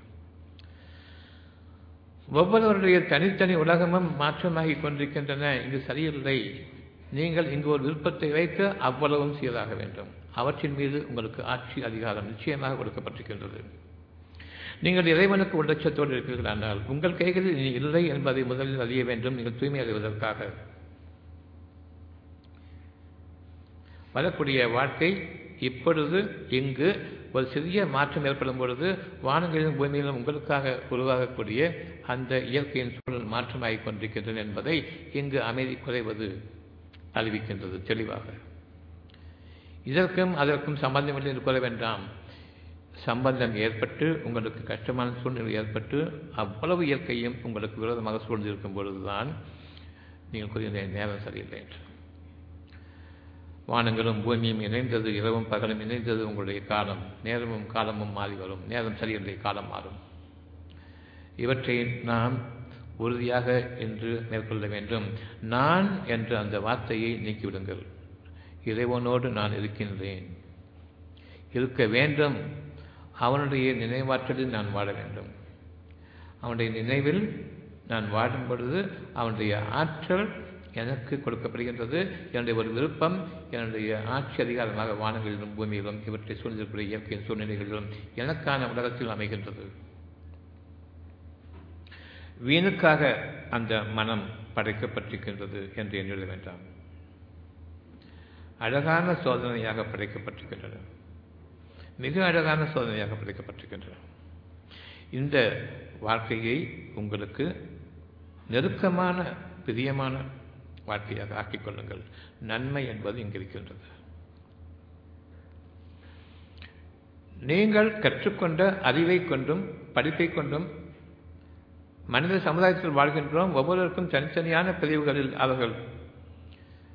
[SPEAKER 1] ஒவ்வொருவருடைய தனித்தனி உலகமும் மாற்றமாகி கொண்டிருக்கின்றன இங்கு சரியில்லை நீங்கள் இங்கு ஒரு விருப்பத்தை வைத்து அவ்வளவும் சீராக வேண்டும் அவற்றின் மீது உங்களுக்கு ஆட்சி அதிகாரம் நிச்சயமாக கொடுக்கப்பட்டிருக்கின்றது நீங்கள் இறைவனுக்கு உள்ளட்சத்தோடு இருக்கிறீர்கள் ஆனால் உங்கள் கைகளில் இனி இல்லை என்பதை முதலில் அறிய வேண்டும் நீங்கள் தூய்மை அறிவதற்காக வரக்கூடிய வாழ்க்கை இப்பொழுது இங்கு ஒரு சிறிய மாற்றம் ஏற்படும் பொழுது வானங்களிலும் பூமியிலும் உங்களுக்காக உருவாகக்கூடிய அந்த இயற்கையின் சூழல் மாற்றமாகிக் கொண்டிருக்கின்றன என்பதை இங்கு அமைதி குறைவது அறிவிக்கின்றது தெளிவாக இதற்கும் அதற்கும் சம்பந்தமில்லை என்று கூற வேண்டாம் சம்பந்தம் ஏற்பட்டு உங்களுக்கு கஷ்டமான சூழ்நிலை ஏற்பட்டு அவ்வளவு இயற்கையும் உங்களுக்கு விரோதமாக சூழ்ந்திருக்கும் பொழுதுதான் நீங்கள் கூறிய நேரம் சரியில்லை என்று வானங்களும் பூமியும் இணைந்தது இரவும் பகலும் இணைந்தது உங்களுடைய காலம் நேரமும் காலமும் மாறி வரும் நேரம் சரியில்லை காலம் மாறும் இவற்றை நாம் உறுதியாக என்று மேற்கொள்ள வேண்டும் நான் என்ற அந்த வார்த்தையை நீக்கிவிடுங்கள் இறைவனோடு நான் இருக்கின்றேன் இருக்க வேண்டும் அவனுடைய நினைவாற்றலில் நான் வாழ வேண்டும் அவனுடைய நினைவில் நான் வாடும் பொழுது அவனுடைய ஆற்றல் எனக்கு கொடுக்கப்படுகின்றது என்னுடைய ஒரு விருப்பம் என்னுடைய ஆட்சி அதிகாரமாக வானங்களிலும் பூமியிலும் இவற்றை சூழ்ந்திருக்கிற இயற்கையின் சூழ்நிலைகளிலும் எனக்கான உலகத்தில் அமைகின்றது வீணுக்காக அந்த மனம் படைக்கப்பட்டிருக்கின்றது என்று எண்ணிட வேண்டாம் அழகான சோதனையாக படைக்கப்பட்டிருக்கின்றன மிக அழகான சோதனையாக படைக்கப்பட்டிருக்கின்றன இந்த வாழ்க்கையை உங்களுக்கு நெருக்கமான பிரியமான வாழ்க்கையாக ஆக்கிக் கொள்ளுங்கள் நன்மை என்பது இங்கு இருக்கின்றது நீங்கள் கற்றுக்கொண்ட அறிவை கொண்டும் படிப்பை கொண்டும் மனித சமுதாயத்தில் வாழ்கின்றோம் ஒவ்வொருவருக்கும் தனித்தனியான பிரிவுகளில் அவர்கள்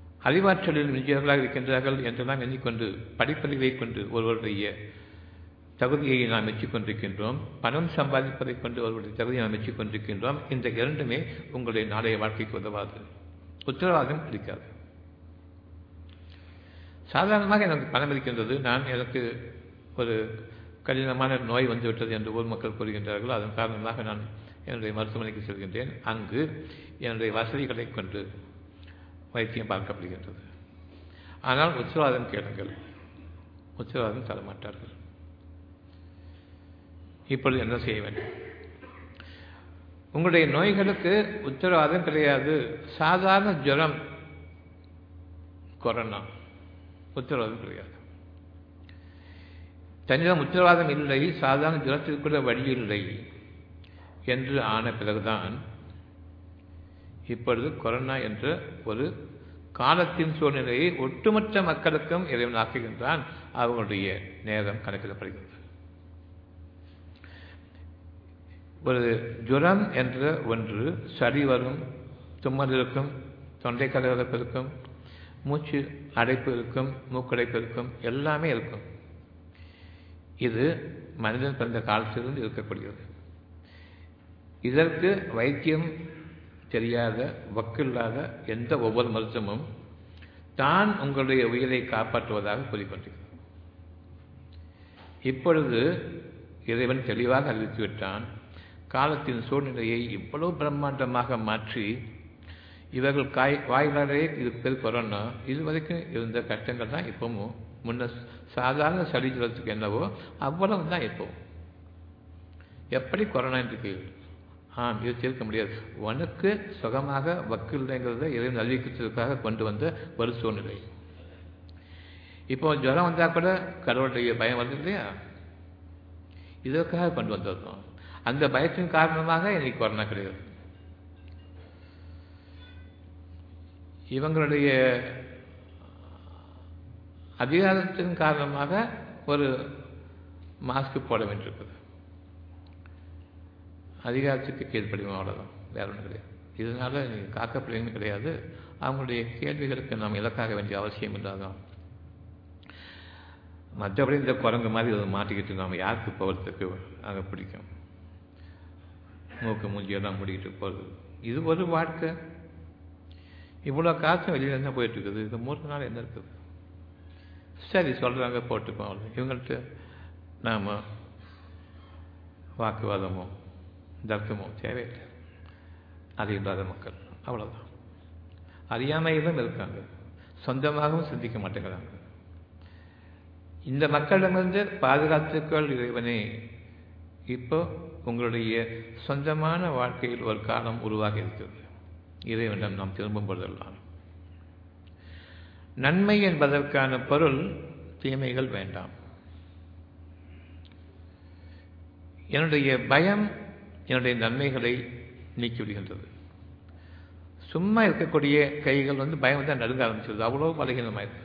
[SPEAKER 1] அறிவாற்றலில் மிஞ்சியவர்களாக இருக்கின்றார்கள் என்றெல்லாம் எண்ணிக்கொண்டு படிப்பறிவை கொண்டு ஒருவருடைய தகுதியை நாம் மெச்சிக் கொண்டிருக்கின்றோம் பணம் சம்பாதிப்பதைக் கொண்டு ஒருவருடைய தகுதியை நாம் மெச்சிக் கொண்டிருக்கின்றோம் இந்த இரண்டுமே உங்களுடைய நாளைய வாழ்க்கைக்கு உதவாது உத்தரவாதம் இருக்காது சாதாரணமாக எனக்கு பணம் இருக்கின்றது நான் எனக்கு ஒரு கடினமான நோய் வந்துவிட்டது என்று ஊர் மக்கள் கூறுகின்றார்கள் அதன் காரணமாக நான் என்னுடைய மருத்துவமனைக்கு செல்கின்றேன் அங்கு என்னுடைய வசதிகளை கொண்டு வைத்தியம் பார்க்கப்படுகின்றது ஆனால் உத்தரவாதம் கேளுங்கள் உத்தரவாதம் தரமாட்டார்கள் இப்பொழுது என்ன செய்ய வேண்டும் உங்களுடைய நோய்களுக்கு உத்தரவாதம் கிடையாது சாதாரண ஜுரம் கொரோனா உத்தரவாதம் கிடையாது தன்னிடம் உத்தரவாதம் இல்லை சாதாரண ஜுரத்திற்கு கூட வழி இல்லை என்று ஆன பிறகுதான் இப்பொழுது கொரோனா என்ற ஒரு காலத்தின் சூழ்நிலையை ஒட்டுமொத்த மக்களுக்கும் இறைவன் ஆக்குகின்றான் அவர்களுடைய நேரம் கணக்கிடப்படுகிறது ஒரு ஜுரம் என்ற ஒன்று சளி வரும் தும்மல் இருக்கும் தொண்டை கலகலப்பு இருக்கும் மூச்சு அடைப்பு இருக்கும் மூக்கடைப்பு இருக்கும் எல்லாமே இருக்கும் இது மனிதன் பிறந்த காலத்திலிருந்து இருக்கக்கூடியது இதற்கு வைத்தியம் தெரியாத வக்கில்லாத எந்த ஒவ்வொரு மருத்துவமும் தான் உங்களுடைய உயிரை காப்பாற்றுவதாக கூறிக்கொண்டிருக்கிறது இப்பொழுது இறைவன் தெளிவாக அறிவித்துவிட்டான் காலத்தின் சூழ்நிலையை இவ்வளவு பிரம்மாண்டமாக மாற்றி இவர்கள் காய் வாயிலாலே இது பேர் கொரோனா இதுவரைக்கும் இருந்த கஷ்டங்கள் தான் இப்பவும் முன்ன சாதாரண சளி ஜுரத்துக்கு என்னவோ அவ்வளவு தான் இப்போ எப்படி கொரோனா என்று கேள்வி ஆம் இது தீர்க்க முடியாது உனக்கு சுகமாக வக்கில்லைங்கிறத இறைவன் அறிவிக்கிறதுக்காக கொண்டு வந்த ஒரு சூழ்நிலை இப்போ ஜுரம் வந்தால் கூட கடவுளுடைய பயம் வருது இல்லையா இதற்காக கொண்டு வந்திருக்கோம் அந்த பயத்தின் காரணமாக இன்னைக்கு கொரோனா கிடையாது இவங்களுடைய அதிகாரத்தின் காரணமாக ஒரு மாஸ்க் போட வேண்டியிருக்குது அதிகாரத்துக்கு கீழ்ப்படிவோம் அவ்வளோதான் வேற ஒன்றும் கிடையாது இதனால நீங்கள் காக்கப்பிள்ளைன்னு கிடையாது அவங்களுடைய கேள்விகளுக்கு நாம் இலக்காக வேண்டிய அவசியம் இல்லாதான் மற்றபடி இந்த குரங்கு மாதிரி அதை மாட்டிக்கிட்டு நாம் யாருக்கு போகிறதுக்கு அங்கே பிடிக்கும் மூக்கு மூஞ்சியெல்லாம் முடிக்கிட்டு போகிறது இது ஒரு வாழ்க்கை இவ்வளோ காசும் வெளியில் என்ன போயிட்டு இருக்குது இது மூணு நாள் என்ன இருக்குது சரி சொல்கிறாங்க போட்டுப்போம் அவ்வளோ இவங்கள்ட்ட நாம் வாக்குவாதமோ தர்க்கமோ தேவையில்லை அது இல்லாத மக்கள் அவ்வளோதான் அறியாமையிலும் இருக்காங்க சொந்தமாகவும் சிந்திக்க மாட்டேங்கிறாங்க இந்த மக்களிடமிருந்து பாதுகாத்துக்கள் இறைவனே இப்போ உங்களுடைய சொந்தமான வாழ்க்கையில் ஒரு காலம் உருவாகி இருக்கிறது இறைவனிடம் நாம் திரும்பும் பொழுதெல்லாம் நன்மை என்பதற்கான பொருள் தீமைகள் வேண்டாம் என்னுடைய பயம் என்னுடைய நன்மைகளை நீக்கிவிடுகின்றது சும்மா இருக்கக்கூடிய கைகள் வந்து பயம் தான் நடுங்க ஆரம்பிச்சிருது அவ்வளோ பலகீனமாயிருக்கு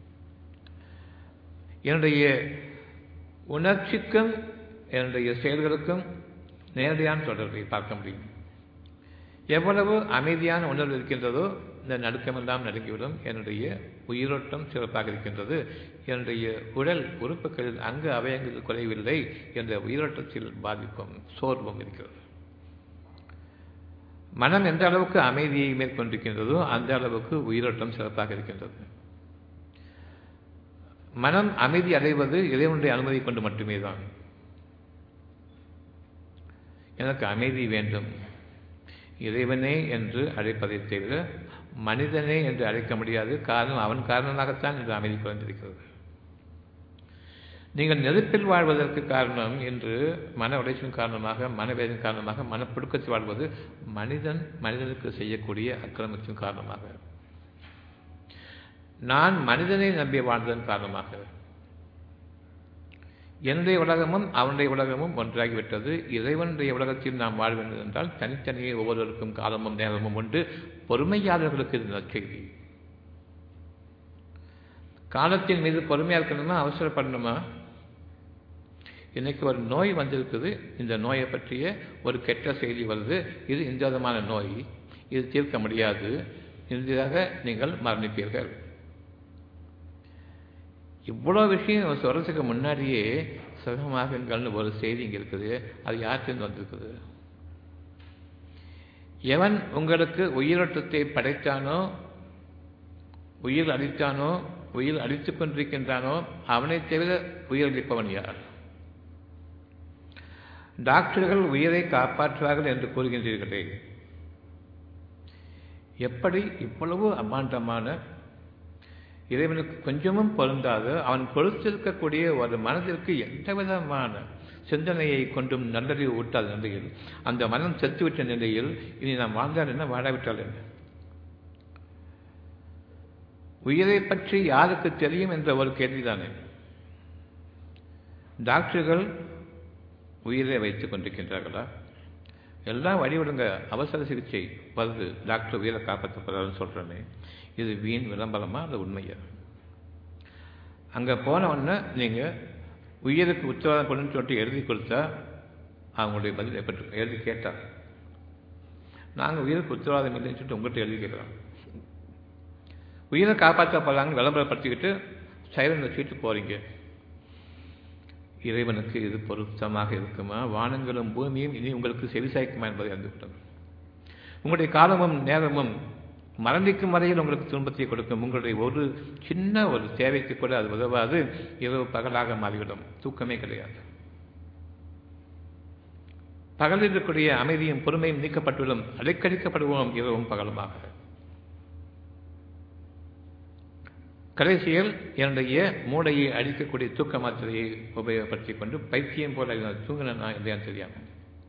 [SPEAKER 1] என்னுடைய உணர்ச்சிக்கும் என்னுடைய செயல்களுக்கும் நேரடியான தொடர்பை பார்க்க முடியும் எவ்வளவு அமைதியான உணர்வு இருக்கின்றதோ இந்த நடுக்கமெல்லாம் நடுங்கிவிடும் என்னுடைய உயிரோட்டம் சிறப்பாக இருக்கின்றது என்னுடைய உடல் உறுப்புகளில் அங்கு அவயங்கள் குறைவில்லை என்ற உயிரோட்டத்தில் பாதிப்பும் சோர்வும் இருக்கிறது மனம் எந்த அளவுக்கு அமைதியை மேற்கொண்டிருக்கின்றதோ அந்த அளவுக்கு உயிரோட்டம் சிறப்பாக இருக்கின்றது மனம் அமைதி அடைவது இறைவனுடைய அனுமதி கொண்டு மட்டுமே தான் எனக்கு அமைதி வேண்டும் இறைவனே என்று அழைப்பதை தவிர மனிதனே என்று அழைக்க முடியாது காரணம் அவன் காரணமாகத்தான் இந்த அமைதி குறைந்திருக்கிறது நீங்கள் நெருப்பில் வாழ்வதற்கு காரணம் என்று மன உடைச்சின் காரணமாக மனவேதன் காரணமாக மனப்புடுக்கத்தில் வாழ்வது மனிதன் மனிதனுக்கு செய்யக்கூடிய அக்கிரமத்தின் காரணமாக நான் மனிதனை நம்பி வாழ்ந்ததன் காரணமாக என்னுடைய உலகமும் அவனுடைய உலகமும் ஒன்றாகிவிட்டது இறைவனுடைய உலகத்தில் நாம் வாழ வேண்டும் என்றால் தனித்தனியே ஒவ்வொருவருக்கும் காலமும் நேரமும் உண்டு பொறுமையாளர்களுக்கு இது நற்செய்தி காலத்தின் மீது பொறுமையாக இருக்கணுமா அவசரப்படணுமா இன்னைக்கு ஒரு நோய் வந்திருக்குது இந்த நோயை பற்றிய ஒரு கெட்ட செய்தி வருது இது இந்த விதமான நோய் இது தீர்க்க முடியாது இறுதியாக நீங்கள் மரணிப்பீர்கள் இவ்வளோ விஷயம் சொல்கிறதுக்கு முன்னாடியே சுகமாகுங்கள்னு ஒரு செய்தி இங்கே இருக்குது அது யார்கிட்ட வந்திருக்குது எவன் உங்களுக்கு உயிரோட்டத்தை படைத்தானோ உயிர் அளித்தானோ உயிர் அளித்துக் கொண்டிருக்கின்றானோ அவனைத் தவிர உயிரளிப்பவன் யார் டாக்டர்கள் உயிரை காப்பாற்றுவார்கள் என்று கூறுகின்றீர்களே எப்படி இவ்வளவு அம்மாண்டமான இறைவனுக்கு கொஞ்சமும் பொருந்தாத அவன் கொடுத்திருக்கக்கூடிய ஒரு மனதிற்கு எந்த விதமான சிந்தனையை கொண்டும் நல்லறிவு ஊட்டாத நிலையில் அந்த மனம் செத்துவிட்ட நிலையில் இனி நாம் வாழ்ந்தால் என்ன வாழாவிட்டால் என்ன உயிரை பற்றி யாருக்கு தெரியும் என்ற ஒரு கேள்விதானே டாக்டர்கள் உயிரை வைத்துக் கொண்டிருக்கின்றார்களா எல்லாம் வழிவிடுங்க அவசர சிகிச்சை வருது டாக்டர் உயிரை காப்பாற்ற போறாருன்னு சொல்கிறேனே இது வீண் விளம்பரமா அது உண்மையா அங்கே போன உடனே நீங்கள் உயிருக்கு உத்தரவாதம் கொண்டு சொல்லிட்டு எழுதி கொடுத்தா அவங்களுடைய பதில் எப்படி எழுதி கேட்டார் நாங்கள் உயிருக்கு உத்தரவாதம் இல்லைன்னு சொல்லிட்டு உங்கள்கிட்ட எழுதி கேட்குறோம் உயிரை காப்பாற்ற போகிறாங்க விளம்பரப்படுத்திக்கிட்டு சைலண்ட் வச்சுக்கிட்டு போகிறீங்க இறைவனுக்கு இது பொருத்தமாக இருக்குமா வானங்களும் பூமியும் இனி உங்களுக்கு செவிசாய்க்குமா என்பதை அறிந்துவிட்டோம் உங்களுடைய காலமும் நேரமும் மரணிக்கும் வரையில் உங்களுக்கு துன்பத்தை கொடுக்கும் உங்களுடைய ஒரு சின்ன ஒரு தேவைக்கு கூட அது உதவாது இரவு பகலாக மாறிவிடும் தூக்கமே கிடையாது பகலில் இருக்கக்கூடிய அமைதியும் பொறுமையும் நீக்கப்பட்டுவிடும் அலைக்கழிக்கப்படுவோம் இரவும் பகலுமாக கடைசியில் என்னுடைய மூளையை அழிக்கக்கூடிய தூக்க மாத்திரையை உபயோகப்படுத்திக் கொண்டு பைத்தியம் போல தூங்கினா இல்லையான்னு தெரியாமல்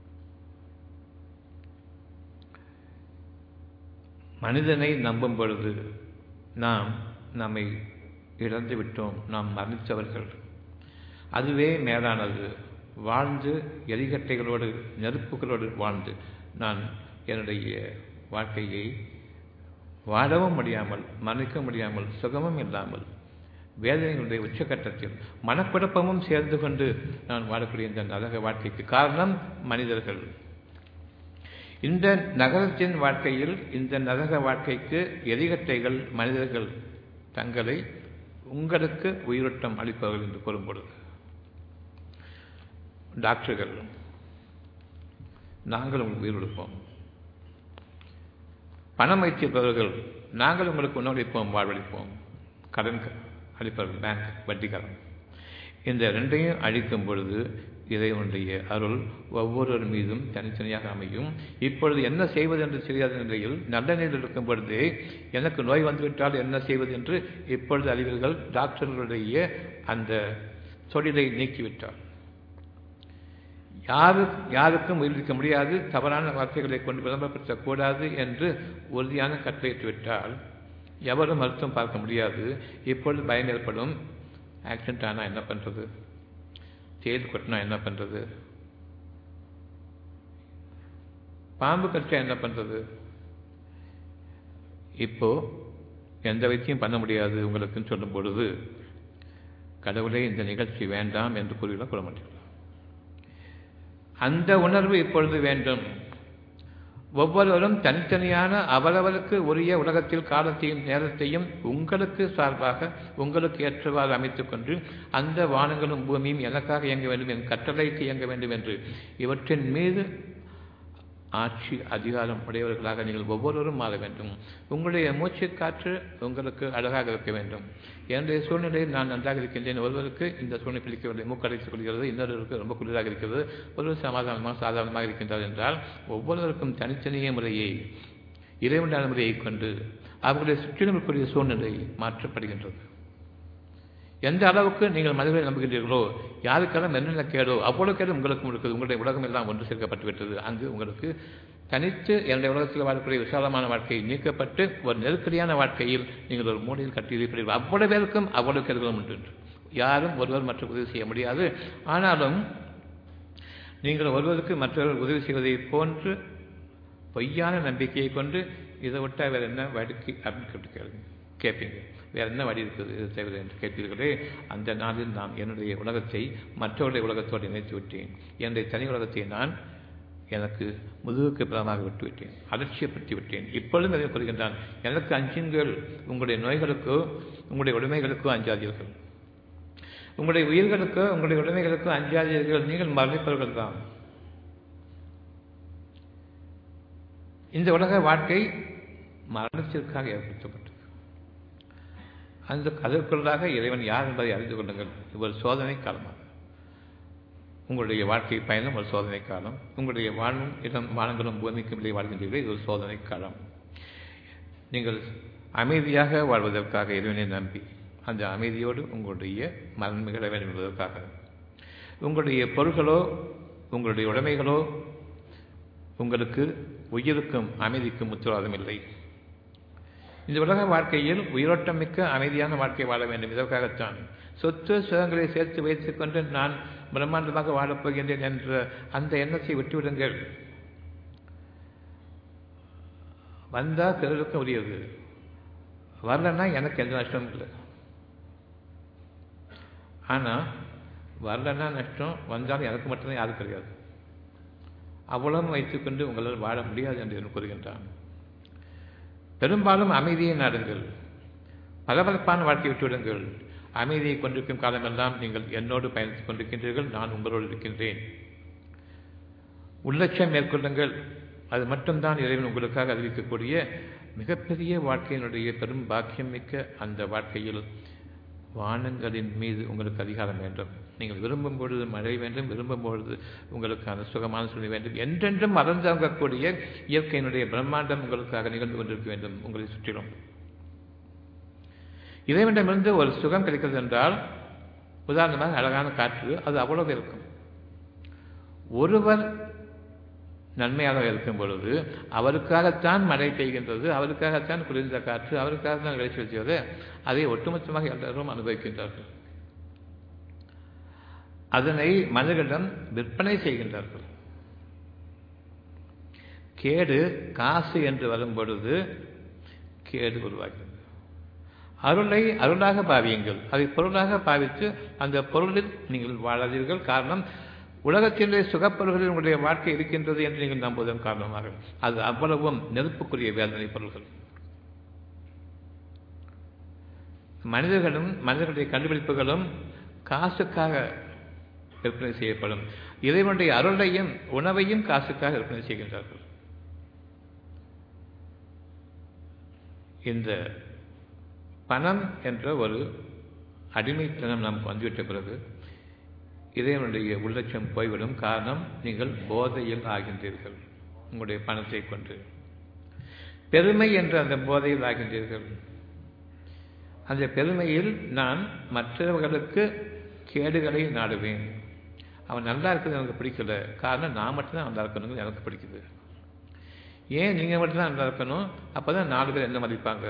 [SPEAKER 1] மனிதனை நம்பும் பொழுது நாம் நம்மை இழந்து விட்டோம் நாம் மரணித்தவர்கள் அதுவே மேலானது வாழ்ந்து எரிகட்டைகளோடு நெருப்புகளோடு வாழ்ந்து நான் என்னுடைய வாழ்க்கையை வாழவும் முடியாமல் மன்னிக்க முடியாமல் சுகமும் இல்லாமல் வேதனைகளுடைய உச்சகட்டத்தில் மனக்குழப்பமும் சேர்ந்து கொண்டு நான் வாழக்கூடிய இந்த நரக வாழ்க்கைக்கு காரணம் மனிதர்கள் இந்த நகரத்தின் வாழ்க்கையில் இந்த நரக வாழ்க்கைக்கு எரிகட்டைகள் மனிதர்கள் தங்களை உங்களுக்கு உயிரோட்டம் அளிப்பவர்கள் என்று கூறும் பொழுது டாக்டர்கள் நாங்கள் உங்களுக்கு உயிர் கொடுப்போம் பணம் வைத்திருப்பவர்கள் நாங்கள் உங்களுக்கு உணவளிப்போம் வாழ்வளிப்போம் கடன் அளிப்பவர்கள் பேங்க் வட்டிக்காரன் இந்த ரெண்டையும் அழிக்கும் பொழுது இறைவனுடைய அருள் ஒவ்வொருவர் மீதும் தனித்தனியாக அமையும் இப்பொழுது என்ன செய்வது என்று தெரியாத நிலையில் நல்ல நிலையில் இருக்கும் பொழுதே எனக்கு நோய் வந்துவிட்டால் என்ன செய்வது என்று இப்பொழுது அறிவீர்கள் டாக்டர்களுடைய அந்த தொழிலை நீக்கிவிட்டார் யாரு யாருக்கும் உயிரிழக்க முடியாது தவறான வார்த்தைகளை கொண்டு விளம்பரப்படுத்தக்கூடாது என்று உறுதியான கட்டளையிட்டு விட்டால் எவரும் மருத்துவம் பார்க்க முடியாது இப்பொழுது பயம் ஏற்படும் ஆக்சிடென்ட் ஆனால் என்ன பண்ணுறது தேல் கொட்டினா என்ன பண்ணுறது பாம்பு கடிச்சா என்ன பண்ணுறது இப்போ எந்த வைத்தியம் பண்ண முடியாது உங்களுக்குன்னு சொல்லும் பொழுது கடவுளே இந்த நிகழ்ச்சி வேண்டாம் என்று கூறிவிடக் கொள்ள மாட்டீர்கள் அந்த உணர்வு இப்பொழுது வேண்டும் ஒவ்வொருவரும் தனித்தனியான அவரவருக்கு உரிய உலகத்தில் காலத்தையும் நேரத்தையும் உங்களுக்கு சார்பாக உங்களுக்கு ஏற்றவாறு அமைத்துக் கொண்டு அந்த வானங்களும் பூமியும் எனக்காக இயங்க வேண்டும் என் கட்டளைக்கு இயங்க வேண்டும் என்று இவற்றின் மீது ஆட்சி அதிகாரம் உடையவர்களாக நீங்கள் ஒவ்வொருவரும் மாற வேண்டும் உங்களுடைய மூச்சு காற்று உங்களுக்கு அழகாக இருக்க வேண்டும் என்னுடைய சூழ்நிலையில் நான் நன்றாக இருக்கின்றேன் ஒருவருக்கு இந்த சூழ்நிலை பிடிக்கவில்லை மூக்கடைத்துக் கொள்கிறது இன்னொருவருக்கு ரொம்ப குளிராக இருக்கிறது ஒருவர் சமாதானமாக சாதாரணமாக இருக்கின்றார் என்றால் ஒவ்வொருவருக்கும் தனித்தனிய முறையை இறைவனான முறையை கொண்டு அவர்களுடைய சுற்றிலுமிக்கூடிய சூழ்நிலை மாற்றப்படுகின்றது எந்த அளவுக்கு நீங்கள் மனிதர்களை நம்புகின்றீர்களோ யாருக்கெல்லாம் என்னென்ன கேடோ அவ்வளவு கேடு உங்களுக்கும் இருக்குது உங்களுடைய உலகம் எல்லாம் ஒன்று சேர்க்கப்பட்டு விட்டது அங்கு உங்களுக்கு தனித்து என்னுடைய உலகத்தில் வாழக்கூடிய விசாலமான வாழ்க்கையை நீக்கப்பட்டு ஒரு நெருக்கடியான வாழ்க்கையில் நீங்கள் ஒரு மூலையில் கட்டியிருப்பீர்கள் அவ்வளவு பேருக்கும் அவ்வளவு கேடுகளும் உண்டு யாரும் ஒருவர் மற்ற உதவி செய்ய முடியாது ஆனாலும் நீங்கள் ஒருவருக்கு மற்றவர்கள் உதவி செய்வதை போன்று பொய்யான நம்பிக்கையை கொண்டு இதை விட்டால் வேறு என்ன வடிக்கு அப்படின்னு கேட்டு கேளுங்க கேட்பீங்க வேற என்ன வழி இருக்குது இது தவிர என்று கேட்பீர்களே அந்த நாளில் நான் என்னுடைய உலகத்தை மற்றவருடைய உலகத்தோடு இணைத்து விட்டேன் என்னுடைய தனி உலகத்தை நான் எனக்கு முதுகுக்கு பலமாக விட்டுவிட்டேன் அலட்சியப்படுத்தி விட்டேன் இப்பொழுதும் அதை கூறுகின்றான் எனக்கு அஞ்சுங்கள் உங்களுடைய நோய்களுக்கோ உங்களுடைய உடைமைகளுக்கோ அஞ்சாதீர்கள் உங்களுடைய உயிர்களுக்கோ உங்களுடைய உடைமைகளுக்கோ அஞ்சாதீர்கள் நீங்கள் மரணிப்பவர்கள் தான் இந்த உலக வாழ்க்கை மரணத்திற்காக ஏற்படுத்தப்பட்டது அந்த அதற்குள்ளாக இறைவன் யார் என்பதை அறிந்து கொள்ளுங்கள் இது ஒரு சோதனை காலமாக உங்களுடைய வாழ்க்கை பயணம் ஒரு சோதனை காலம் உங்களுடைய வாழும் இடம் வானங்களும் பூமிக்கும் இடையே வாழ்கின்றீர்கள் இது ஒரு சோதனை காலம் நீங்கள் அமைதியாக வாழ்வதற்காக இறைவனை நம்பி அந்த அமைதியோடு உங்களுடைய மரணம் நிகழ வேண்டும் என்பதற்காக உங்களுடைய பொருள்களோ உங்களுடைய உடைமைகளோ உங்களுக்கு உயிருக்கும் அமைதிக்கும் உத்தரவாதம் இல்லை இந்த உலக வாழ்க்கையில் உயிரோட்டம் மிக்க அமைதியான வாழ்க்கை வாழ வேண்டும் இதற்காகத்தான் சொத்து சுகங்களை சேர்த்து வைத்துக் கொண்டு நான் பிரம்மாண்டமாக வாழப் போகின்றேன் என்ற அந்த எண்ணத்தை விட்டுவிடுங்கள் வந்தால் பிறருக்கு உரியது வரலன்னா எனக்கு எந்த நஷ்டமும் இல்லை ஆனால் வரலன்னா நஷ்டம் வந்தாலும் எனக்கு மட்டும்தான் யாரும் கிடையாது அவ்வளவு வைத்துக்கொண்டு உங்களால் வாழ முடியாது என்று கூறுகின்றான் பெரும்பாலும் அமைதியை நாடுங்கள் பளபளப்பான வாழ்க்கை விட்டுவிடுங்கள் அமைதியை கொண்டிருக்கும் காலமெல்லாம் நீங்கள் என்னோடு பயணித்துக் கொண்டிருக்கின்றீர்கள் நான் உங்களோடு இருக்கின்றேன் உள்ளட்சம் மேற்கொள்ளுங்கள் அது மட்டும்தான் இறைவன் உங்களுக்காக அறிவிக்கக்கூடிய மிகப்பெரிய வாழ்க்கையினுடைய பெரும் பாக்கியம் மிக்க அந்த வாழ்க்கையில் வானங்களின் மீது உங்களுக்கு அதிகாரம் வேண்டும் நீங்கள் விரும்பும் பொழுது மழை வேண்டும் விரும்பும் பொழுது உங்களுக்கான சுகமான சூழ்நிலை வேண்டும் என்றென்றும் மறந்தாங்கக்கூடிய இயற்கையினுடைய பிரம்மாண்டம் உங்களுக்காக நிகழ்ந்து கொண்டிருக்க வேண்டும் உங்களை சுற்றிலும் இறைவனிடமிருந்து ஒரு சுகம் கிடைக்கிறது என்றால் உதாரணமாக அழகான காற்று அது அவ்வளவு இருக்கும் ஒருவர் நன்மையாக இருக்கும் பொழுது அவருக்காகத்தான் மழை பெய்கின்றது அவருக்காகத்தான் குளிர்ந்த காற்று அவருக்காகத்தான் விளைச்சி வச்சுவது அதை ஒட்டுமொத்தமாக எல்லாரும் அனுபவிக்கின்றார்கள் அதனை மனிதர்களிடம் விற்பனை செய்கின்றார்கள் கேடு காசு என்று வரும் பொழுது கேடு உருவாகிறது அருளை அருளாக பாவியுங்கள் அதை பொருளாக பாவித்து அந்த பொருளில் நீங்கள் வாழாதீர்கள் காரணம் உலகத்தினுடைய சுகப்பொருள்களில் உங்களுடைய வாழ்க்கை இருக்கின்றது என்று நீங்கள் நம்புவதன் காரணமாக அது அவ்வளவும் நெருப்புக்குரிய வேதனை பொருள்கள் மனிதர்களும் மனிதர்களுடைய கண்டுபிடிப்புகளும் காசுக்காக விற்பனை செய்யப்படும் இறைவனுடைய அருளையும் உணவையும் காசுக்காக விற்பனை செய்கின்றார்கள் இந்த பணம் என்ற ஒரு அடிமைத்தனம் நமக்கு வந்துவிட்ட பிறகு இறைவனுடைய உள்ளட்சம் போய்விடும் காரணம் நீங்கள் போதையில் ஆகின்றீர்கள் உங்களுடைய பணத்தை கொண்டு பெருமை என்ற அந்த போதையில் ஆகின்றீர்கள் அந்த பெருமையில் நான் மற்றவர்களுக்கு கேடுகளை நாடுவேன் அவன் நல்லா இருக்கிறது எனக்கு பிடிக்கல காரணம் நான் மட்டும்தான் நல்லா இருக்கணுங்கிறது எனக்கு பிடிக்குது ஏன் நீங்கள் மட்டும்தான் நல்லா இருக்கணும் அப்போ தான் நாலு பேர் என்ன மதிப்பாங்க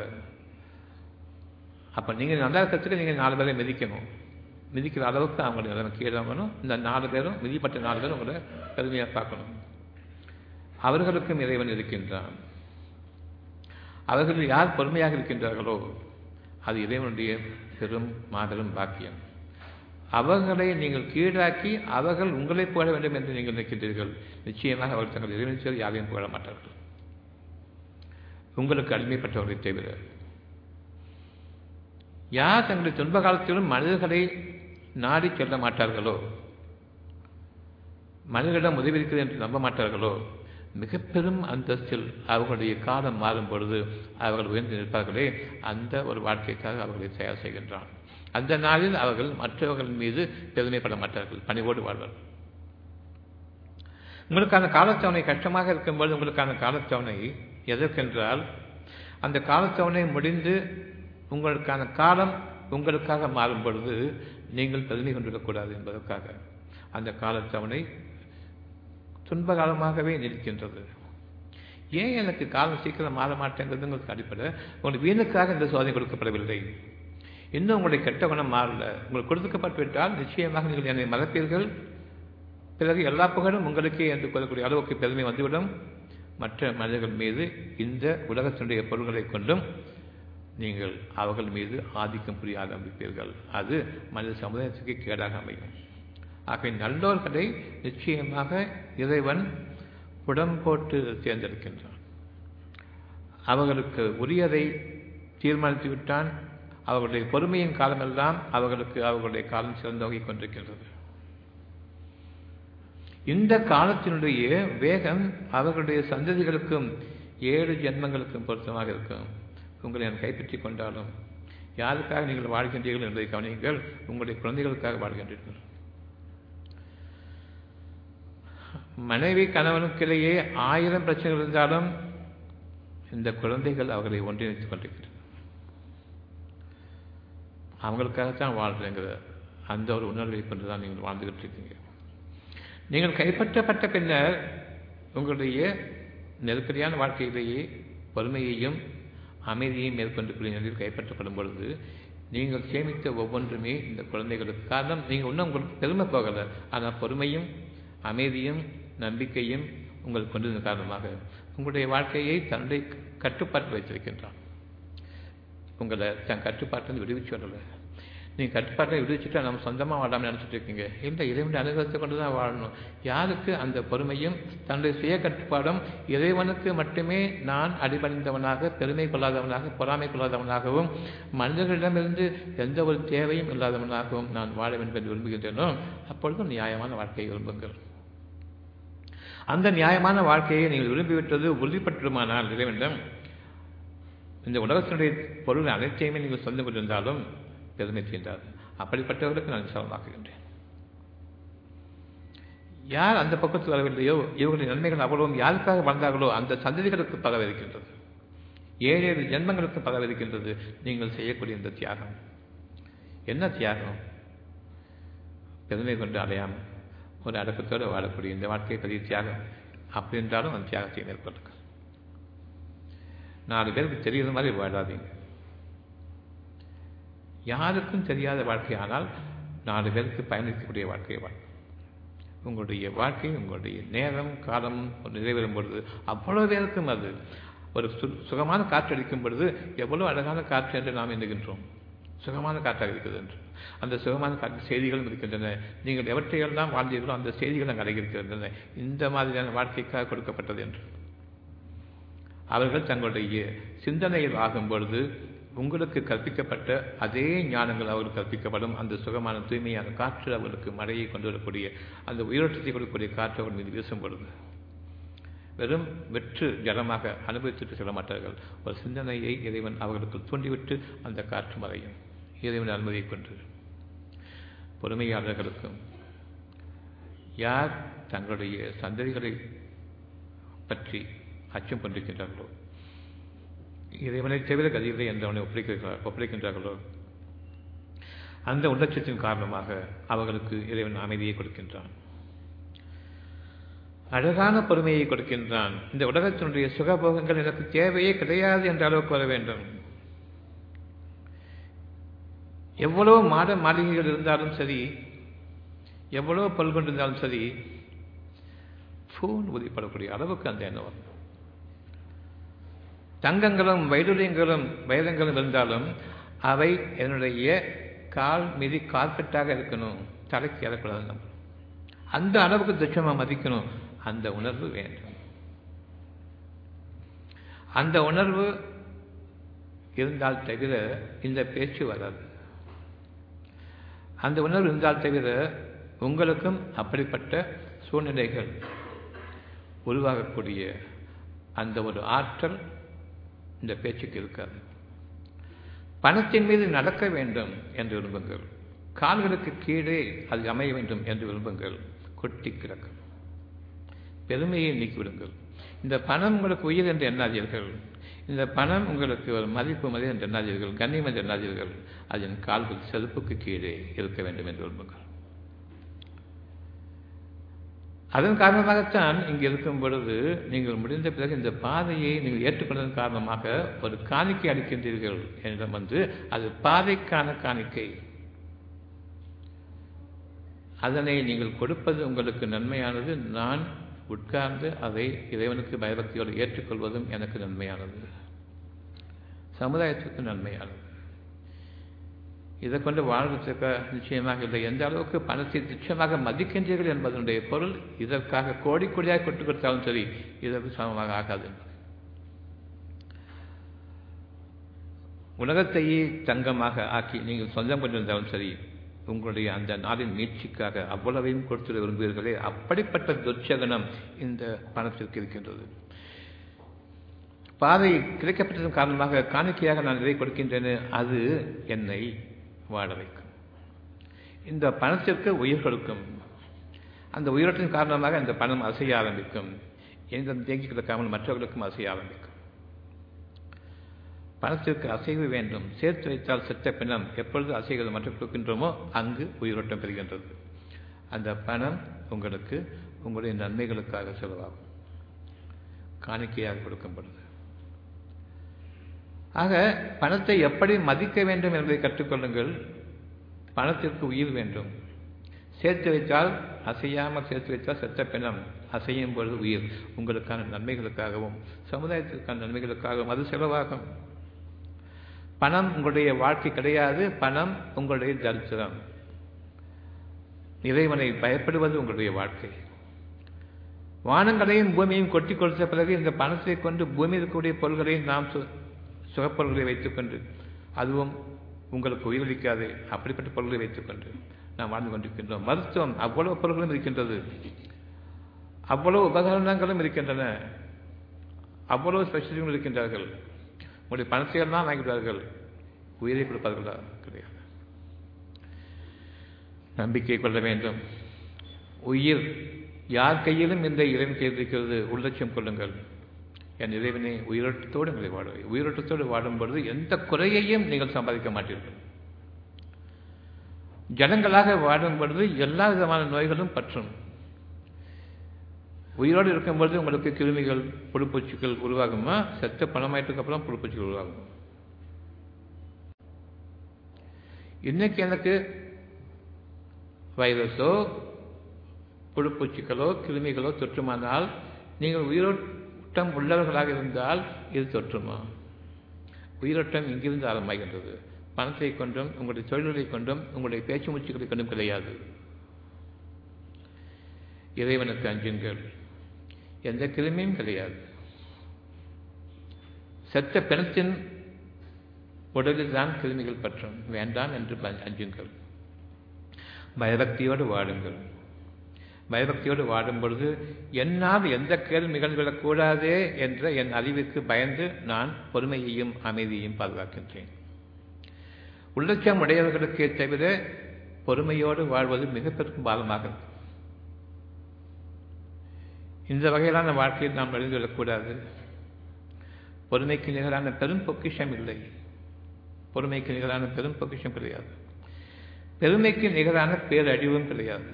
[SPEAKER 1] அப்போ நீங்கள் நல்லா இருக்கிறதுக்கு நீங்கள் நாலு பேரை மிதிக்கணும் மிதிக்கிற அளவுக்கு அவங்களுடைய நிலைமை கீழே வாங்கணும் இந்த நாலு பேரும் மிதிப்பட்ட நாலு பேரும் உங்களை பெருமையாக பார்க்கணும் அவர்களுக்கும் இறைவன் இருக்கின்றான் அவர்கள் யார் பொறுமையாக இருக்கின்றார்களோ அது இறைவனுடைய பெரும் மாபெரும் பாக்கியம் அவர்களை நீங்கள் கீழாக்கி அவர்கள் உங்களை புகழ வேண்டும் என்று நீங்கள் நினைக்கின்றீர்கள் நிச்சயமாக அவர்கள் தங்கள் இறைவன் யாரையும் புகழ மாட்டார்கள் உங்களுக்கு அடிமைப்பட்டவர்களை தவிர யார் தங்களுடைய துன்ப காலத்திலும் மனிதர்களை நாடி செல்ல மாட்டார்களோ மனிதர்களிடம் உதவி இருக்கிறது என்று நம்ப மாட்டார்களோ மிக பெரும் அந்தஸ்தில் அவர்களுடைய காலம் மாறும் பொழுது அவர்கள் உயர்ந்து நிற்பார்களே அந்த ஒரு வாழ்க்கைக்காக அவர்களை தயார் செய்கின்றான் அந்த நாளில் அவர்கள் மற்றவர்கள் மீது பெருமைப்பட மாட்டார்கள் பணிவோடு வாழ்வார்கள் உங்களுக்கான காலத்தவணை கஷ்டமாக இருக்கும்போது உங்களுக்கான காலத்தவணை எதற்கென்றால் அந்த காலத்தவணை முடிந்து உங்களுக்கான காலம் உங்களுக்காக மாறும் பொழுது நீங்கள் பெருமை கொண்டிருக்கக்கூடாது என்பதற்காக அந்த காலத்தவணை துன்ப காலமாகவே நிற்கின்றது ஏன் எனக்கு காலம் சீக்கிரம் மாற மாட்டேங்கிறது உங்களுக்கு அடிப்படை உங்களுக்கு வீணுக்காக இந்த சோதனை கொடுக்கப்படவில்லை இன்னும் உங்களுடைய கெட்ட குணம் மாறல உங்களுக்கு கொடுக்கப்பட்டு விட்டால் நிச்சயமாக நீங்கள் என்னை மறப்பீர்கள் பிறகு எல்லா புகழும் உங்களுக்கே என்று கொள்ளக்கூடிய அளவுக்கு பெருமை வந்துவிடும் மற்ற மனிதர்கள் மீது இந்த உலகத்தினுடைய பொருள்களை கொண்டும் நீங்கள் அவர்கள் மீது ஆதிக்கம் புரிய ஆரம்பிப்பீர்கள் அது மனித சமுதாயத்துக்கு கேடாக அமையும் ஆகவே நல்லோர்களை நிச்சயமாக இறைவன் புடம் போட்டு தேர்ந்தெடுக்கின்றான் அவர்களுக்கு உரியதை தீர்மானித்து விட்டான் அவர்களுடைய பொறுமையின் காலமெல்லாம் அவர்களுக்கு அவர்களுடைய காலம் சிறந்தோங்கிக் கொண்டிருக்கின்றது இந்த காலத்தினுடைய வேகம் அவர்களுடைய சந்ததிகளுக்கும் ஏழு ஜென்மங்களுக்கும் பொருத்தமாக இருக்கும் உங்களை நான் கைப்பற்றிக் கொண்டாலும் யாருக்காக நீங்கள் வாழ்கின்றீர்கள் என்பதை கவனியுங்கள் உங்களுடைய குழந்தைகளுக்காக வாழ்கின்றீர்கள் மனைவி கணவனுக்கிடையே ஆயிரம் பிரச்சனைகள் இருந்தாலும் இந்த குழந்தைகள் அவர்களை ஒன்றிணைத்துக் கொண்டிருக்கின்றன அவங்களுக்காகத்தான் வாழ்றேங்கிற அந்த ஒரு உணர்வை கொண்டுதான் நீங்கள் வாழ்ந்துகிட்டு இருக்கீங்க நீங்கள் கைப்பற்றப்பட்ட பின்னர் உங்களுடைய நெருக்கடியான வாழ்க்கையிலேயே பொறுமையையும் அமைதியையும் மேற்கொண்டு நிலையில் கைப்பற்றப்படும் பொழுது நீங்கள் சேமித்த ஒவ்வொன்றுமே இந்த குழந்தைகளுக்கு காரணம் நீங்கள் இன்னும் உங்களுக்கு பெருமை போகலை ஆனால் பொறுமையும் அமைதியும் நம்பிக்கையும் உங்களுக்கு கொண்டிருந்த காரணமாக உங்களுடைய வாழ்க்கையை தன்னுடைய கட்டுப்பாட்டில் வைத்திருக்கின்றான் உங்களை தன் கட்டுப்பாட்டிலிருந்து விடுவிச்சு வரல நீங்கள் கட்டுப்பாட்டை விடுவிச்சுட்டா நம்ம சொந்தமாக வாழாமல் நினச்சிட்டு இருக்கீங்க இல்லை இறைவனுடைய அனுகிரகத்தை கொண்டு தான் வாழணும் யாருக்கு அந்த பொறுமையும் தன்னுடைய சுய கட்டுப்பாடும் இறைவனுக்கு மட்டுமே நான் அடிபணிந்தவனாக பெருமை கொள்ளாதவனாக பொறாமை கொள்ளாதவனாகவும் மனிதர்களிடமிருந்து எந்த ஒரு தேவையும் இல்லாதவனாகவும் நான் வாழ வேண்டும் என்று விரும்புகின்றேனோ அப்பொழுதும் நியாயமான வாழ்க்கையை விரும்புங்கள் அந்த நியாயமான வாழ்க்கையை நீங்கள் விரும்பிவிட்டது உறுதிப்பட்டுமானால் இறைவனிடம் இந்த உலகத்தினுடைய பொருள் அனைத்தையுமே நீங்கள் சொந்தம் கொண்டிருந்தாலும் பெருமை செய்தார் அப்படிப்பட்டவர்களுக்கு நான் விசாலமாக்குகின்றேன் யார் அந்த பக்கத்தில் வரவில்லையோ இவர்களுடைய நன்மைகள் அவ்வளவும் யாருக்காக வாழ்ந்தார்களோ அந்த சந்ததிகளுக்கு பரவிருக்கின்றது ஏழு ஏழு ஜென்மங்களுக்கு பரவிருக்கின்றது நீங்கள் செய்யக்கூடிய இந்த தியாகம் என்ன தியாகம் பெருமை கொண்டு அடையாமல் ஒரு அடக்கத்தோடு வாழக்கூடிய இந்த வாழ்க்கை பெரிய தியாகம் அப்படி என்றாலும் அந்த தியாகத்தை மேற்கொள்ளுங்கள் நாலு பேருக்கு தெரிகிற மாதிரி வாழாதீங்க யாருக்கும் தெரியாத வாழ்க்கை ஆனால் நாலு பேருக்கு பயணிக்கக்கூடிய வாழ்க்கையை வாழ் உங்களுடைய வாழ்க்கை உங்களுடைய நேரம் காலம் நிறைவேறும் பொழுது அவ்வளோ பேருக்கும் அது ஒரு சு சுகமான காற்று அடிக்கும் பொழுது எவ்வளோ அழகான காற்று என்று நாம் எண்ணுகின்றோம் சுகமான காற்றாக இருக்குது என்று அந்த சுகமான காற்று செய்திகளும் இருக்கின்றன நீங்கள் எவற்றையெல்லாம் வாழ்ந்தீர்களோ அந்த செய்திகள் அங்கே அடங்கியிருக்கின்றன இந்த மாதிரியான வாழ்க்கைக்காக கொடுக்கப்பட்டது என்று அவர்கள் தங்களுடைய சிந்தனையில் ஆகும் பொழுது உங்களுக்கு கற்பிக்கப்பட்ட அதே ஞானங்கள் அவர்களுக்கு கற்பிக்கப்படும் அந்த சுகமான தூய்மையான காற்று அவர்களுக்கு மழையை கொண்டு வரக்கூடிய அந்த உயிரோட்டத்தை கொடுக்கக்கூடிய காற்று அவர்கள் மீது வீசும் பொழுது வெறும் வெற்று ஜலமாக அனுபவித்துட்டு செல்ல மாட்டார்கள் ஒரு சிந்தனையை இறைவன் அவர்களுக்கு தூண்டிவிட்டு அந்த காற்று மறையும் இறைவன் அனுமதியை கொண்டு பொறுமையாளர்களுக்கும் யார் தங்களுடைய சந்ததிகளை பற்றி அச்சம் கொண்டிருக்கின்றார்களோ இறைவனை தவிர கதியில்லை என்று அவனை ஒப்படைக்கிறார் ஒப்படைக்கின்றார்களோ அந்த உள்ளட்சத்தின் காரணமாக அவர்களுக்கு இறைவன் அமைதியை கொடுக்கின்றான் அழகான பொறுமையை கொடுக்கின்றான் இந்த உலகத்தினுடைய சுகபோகங்கள் எனக்கு தேவையே கிடையாது என்ற அளவுக்கு வர வேண்டும் எவ்வளவு மாட மாளிகைகள் இருந்தாலும் சரி எவ்வளவு பொருள் கொண்டிருந்தாலும் சரி ஃபோன் உறுதிப்படக்கூடிய அளவுக்கு அந்த எண்ணம் வரும் தங்கங்களும் வைடூரியங்களும் வைரங்களும் இருந்தாலும் அவை என்னுடைய கால் மீது கார்பெட்டாக இருக்கணும் தலைக்கு ஏறக்கூடாது நம்ம அந்த அளவுக்கு துச்சமாக மதிக்கணும் அந்த உணர்வு வேண்டும் அந்த உணர்வு இருந்தால் தவிர இந்த பேச்சு வராது அந்த உணர்வு இருந்தால் தவிர உங்களுக்கும் அப்படிப்பட்ட சூழ்நிலைகள் உருவாகக்கூடிய அந்த ஒரு ஆற்றல் இந்த பேச்சுக்கு இருக்காது பணத்தின் மீது நடக்க வேண்டும் என்று விரும்புங்கள் கால்களுக்கு கீழே அது அமைய வேண்டும் என்று விரும்புங்கள் கொட்டி கிடக்கும் பெருமையை நீக்கிவிடுங்கள் இந்த பணம் உங்களுக்கு உயிர் என்று எண்ணாதீர்கள் இந்த பணம் உங்களுக்கு ஒரு மதிப்பு மதி என்று எண்ணாதீர்கள் கண்ணியம் என்று எண்ணாதீர்கள் அதன் கால்கள் செருப்புக்கு கீழே இருக்க வேண்டும் என்று விரும்புங்கள் அதன் காரணமாகத்தான் இங்கு இருக்கும் பொழுது நீங்கள் முடிந்த பிறகு இந்த பாதையை நீங்கள் ஏற்றுக்கொண்டதன் காரணமாக ஒரு காணிக்கை அளிக்கின்றீர்கள் என்னிடம் வந்து அது பாதைக்கான காணிக்கை அதனை நீங்கள் கொடுப்பது உங்களுக்கு நன்மையானது நான் உட்கார்ந்து அதை இறைவனுக்கு பயபக்தியோடு ஏற்றுக்கொள்வதும் எனக்கு நன்மையானது சமுதாயத்துக்கு நன்மையானது இதை கொண்டு வாழ்வதற்கு நிச்சயமாக இல்லை எந்த அளவுக்கு பணத்தை நிச்சயமாக மதிக்கின்றீர்கள் என்பதனுடைய பொருள் இதற்காக கோடி கோடியாக கொட்டு கொடுத்தாலும் சரி இதற்கு சமமாக ஆகாது உலகத்தையே தங்கமாக ஆக்கி நீங்கள் சொந்தம் கொண்டிருந்தாலும் சரி உங்களுடைய அந்த நாளின் மீட்சிக்காக அவ்வளவையும் கொடுத்துட விரும்புவீர்களே அப்படிப்பட்ட துர்ச்சகனம் இந்த பணத்திற்கு இருக்கின்றது பாதை கிடைக்கப்பட்டதன் காரணமாக காணிக்கையாக நான் இதை கொடுக்கின்றேன் அது என்னை வாழ வைக்கும் இந்த பணத்திற்கு உயிர் கொடுக்கும் அந்த உயிரோட்டின் காரணமாக அந்த பணம் அசைய ஆரம்பிக்கும் எந்த தேங்கி கிடக்காமல் மற்றவர்களுக்கும் அசைய ஆரம்பிக்கும் பணத்திற்கு அசைவு வேண்டும் சேர்த்து வைத்தால் செத்த பிணம் எப்பொழுது அசைகள் மற்ற கொடுக்கின்றோமோ அங்கு உயிரோட்டம் பெறுகின்றது அந்த பணம் உங்களுக்கு உங்களுடைய நன்மைகளுக்காக செலவாகும் காணிக்கையாக கொடுக்கப்படுது ஆக பணத்தை எப்படி மதிக்க வேண்டும் என்பதை கற்றுக்கொள்ளுங்கள் பணத்திற்கு உயிர் வேண்டும் சேர்த்து வைத்தால் அசையாமல் சேர்த்து வைத்தால் செத்த பிணம் அசையும் பொழுது உயிர் உங்களுக்கான நன்மைகளுக்காகவும் சமுதாயத்திற்கான நன்மைகளுக்காகவும் அது செலவாகும் பணம் உங்களுடைய வாழ்க்கை கிடையாது பணம் உங்களுடைய தரித்திரம் இறைவனை பயப்படுவது உங்களுடைய வாழ்க்கை வானங்களையும் பூமியையும் கொட்டி கொடுத்த பிறகு இந்த பணத்தை கொண்டு பூமியில் இருக்கக்கூடிய பொருள்களை நாம் சுகப்பொருள்களை வைத்துக்கொண்டு அதுவும் உங்களுக்கு உயிரளிக்காது அப்படிப்பட்ட பொருள்களை வைத்துக்கொண்டு நாம் வாழ்ந்து கொண்டிருக்கின்றோம் மருத்துவம் அவ்வளவு பொருள்களும் இருக்கின்றது அவ்வளவு உபகரணங்களும் இருக்கின்றன அவ்வளவு ஸ்பெஷலிஸ்டும் இருக்கின்றார்கள் உங்களுடைய பணத்தை எல்லாம் வாங்கிவிடுவார்கள் உயிரை கொடுப்பார்களா கிடையாது நம்பிக்கை கொள்ள வேண்டும் உயிர் யார் கையிலும் இந்த இறைவன் செய்திருக்கிறது உள்ளட்சம் கொள்ளுங்கள் என் இறைவனை உயிரோட்டத்தோடு உங்களை வாடுவை உயிரோட்டத்தோடு வாடும் பொழுது எந்த குறையையும் நீங்கள் சம்பாதிக்க மாட்டீர்கள் ஜனங்களாக வாடும் பொழுது எல்லா விதமான நோய்களும் பற்றும் உயிரோடு இருக்கும்பொழுது உங்களுக்கு கிருமிகள் புழுப்பூச்சிகள் உருவாகுமா செத்த பணமாயிட்டுக்கு அப்புறம் புழுப்பூச்சிகள் உருவாகும் இன்னைக்கு எனக்கு வைரஸோ புழுப்பூச்சிகளோ கிருமிகளோ தொற்றுமானால் நீங்கள் உயிரோட்டம் உள்ளவர்களாக இருந்தால் இது தொற்றுமா உயிரோட்டம் இங்கிருந்து ஆரம்பமாகின்றது பணத்தை கொண்டும் உங்களுடைய தொழில்களை கொண்டும் உங்களுடைய பேச்சு மூச்சுகளை கொண்டும் கிடையாது இறைவனுக்கு அஞ்சுங்கள் எந்த கிருமியும் கிடையாது செத்த பிணத்தின் உடலில் தான் கிருமிகள் பற்றும் வேண்டாம் என்று அஞ்சுங்கள் பயபக்தியோடு வாடுங்கள் பயபக்தியோடு வாடும் பொழுது என்னால் எந்த கேள்வி நிகழ்ந்துவிடக்கூடாதே என்ற என் அறிவுக்கு பயந்து நான் பொறுமையையும் அமைதியையும் பாதுகாக்கின்றேன் உள்ளட்சம் உடையவர்களுக்கே தவிர பொறுமையோடு வாழ்வது மிக பெரும் பாலமாகும் இந்த வகையிலான வாழ்க்கையில் நாம் நுழைந்துவிடக்கூடாது பொறுமைக்கு நிகரான பெரும் பொக்கிஷம் இல்லை பொறுமைக்கு நிகரான பெரும் பொக்கிஷம் கிடையாது பெருமைக்கு நிகரான பேரழிவும் கிடையாது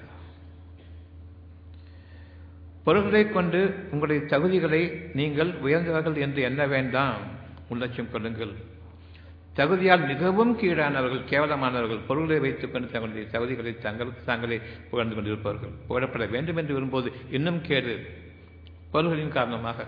[SPEAKER 1] பொருள்களை கொண்டு உங்களுடைய தகுதிகளை நீங்கள் உயர்ந்தவர்கள் என்று எண்ண வேண்டாம் உள்ளட்சம் கொள்ளுங்கள் தகுதியால் மிகவும் கீழானவர்கள் கேவலமானவர்கள் பொருள்களை வைத்துக் கொண்டு தங்களுடைய தகுதிகளை தங்களுக்கு தாங்களே புகழ்ந்து கொண்டிருப்பவர்கள் புகழப்பட வேண்டும் என்று விரும்புவது இன்னும் கேடு பொருள்களின் காரணமாக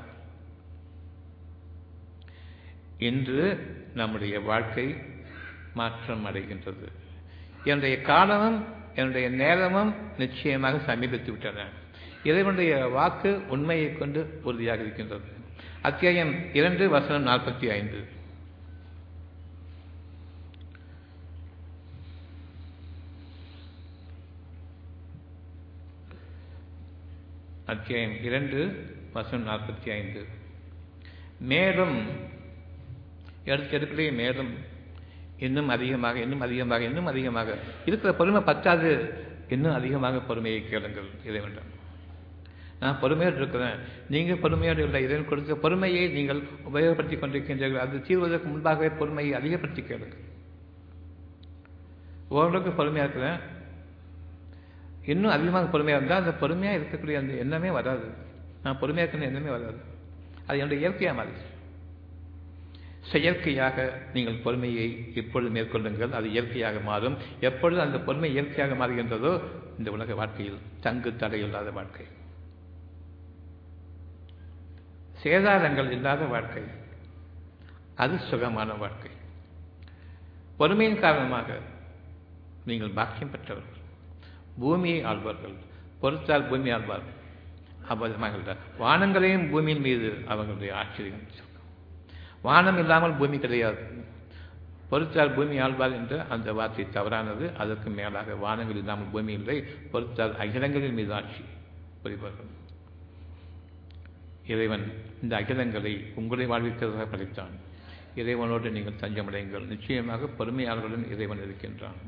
[SPEAKER 1] இன்று நம்முடைய வாழ்க்கை மாற்றம் அடைகின்றது என்னுடைய காலமும் என்னுடைய நேரமும் நிச்சயமாக சமீபித்து விட்டன இறைவனுடைய வாக்கு உண்மையை கொண்டு உறுதியாக இருக்கின்றது அத்தியாயம் இரண்டு வசனம் நாற்பத்தி ஐந்து அத்தியாயம் இரண்டு வசனம் நாற்பத்தி ஐந்து மேலும் எடுக்கலையே மேலும் இன்னும் அதிகமாக இன்னும் அதிகமாக இன்னும் அதிகமாக இருக்கிற பொறுமை பத்தாது இன்னும் அதிகமாக பொறுமையை கேளுங்கள் இறைவனிடம் நான் பொறுமையோடு இருக்கிறேன் நீங்கள் பொறுமையோடு இல்லை இறைவன் கொடுத்த பொறுமையை நீங்கள் உபயோகப்படுத்தி கொண்டிருக்கின்றீர்கள் அது தீர்வதற்கு முன்பாகவே பொறுமையை அதிகப்படுத்தி கேளுங்கள் ஓரளவுக்கு பொறுமையாக இருக்கிறேன் இன்னும் அதிகமாக பொறுமையாக இருந்தால் அந்த பொறுமையாக இருக்கக்கூடிய அந்த எண்ணமே வராது நான் பொறுமையாக இருக்கிற எண்ணமே வராது அது என்னுடைய இயற்கையாக மாறிச்சு செயற்கையாக நீங்கள் பொறுமையை எப்பொழுது மேற்கொள்ளுங்கள் அது இயற்கையாக மாறும் எப்பொழுது அந்த பொறுமை இயற்கையாக மாறுகின்றதோ இந்த உலக வாழ்க்கையில் தங்கு தடையில்லாத வாழ்க்கை சேதாரங்கள் இல்லாத வாழ்க்கை அது சுகமான வாழ்க்கை பொறுமையின் காரணமாக நீங்கள் பாக்கியம் பெற்றவர்கள் பூமியை ஆள்வார்கள் பொறுத்தால் பூமி ஆள்வார்கள் அபதமாக வானங்களையும் பூமியின் மீது அவர்களுடைய ஆச்சரியம் வானம் இல்லாமல் பூமி கிடையாது பொறுத்தால் பூமி ஆழ்வார் என்ற அந்த வார்த்தை தவறானது அதற்கு மேலாக வானங்கள் இல்லாமல் பூமி இல்லை பொறுத்தால் அகிலங்களின் மீது ஆட்சி புரிவார்கள் இறைவன் இந்த அகிலங்களை உங்களை வாழ்விக்கிறதாக படைத்தான் இறைவனோடு நீங்கள் தஞ்சமடையுங்கள் நிச்சயமாக பொறுமையாளர்களுடன் இறைவன் இருக்கின்றான்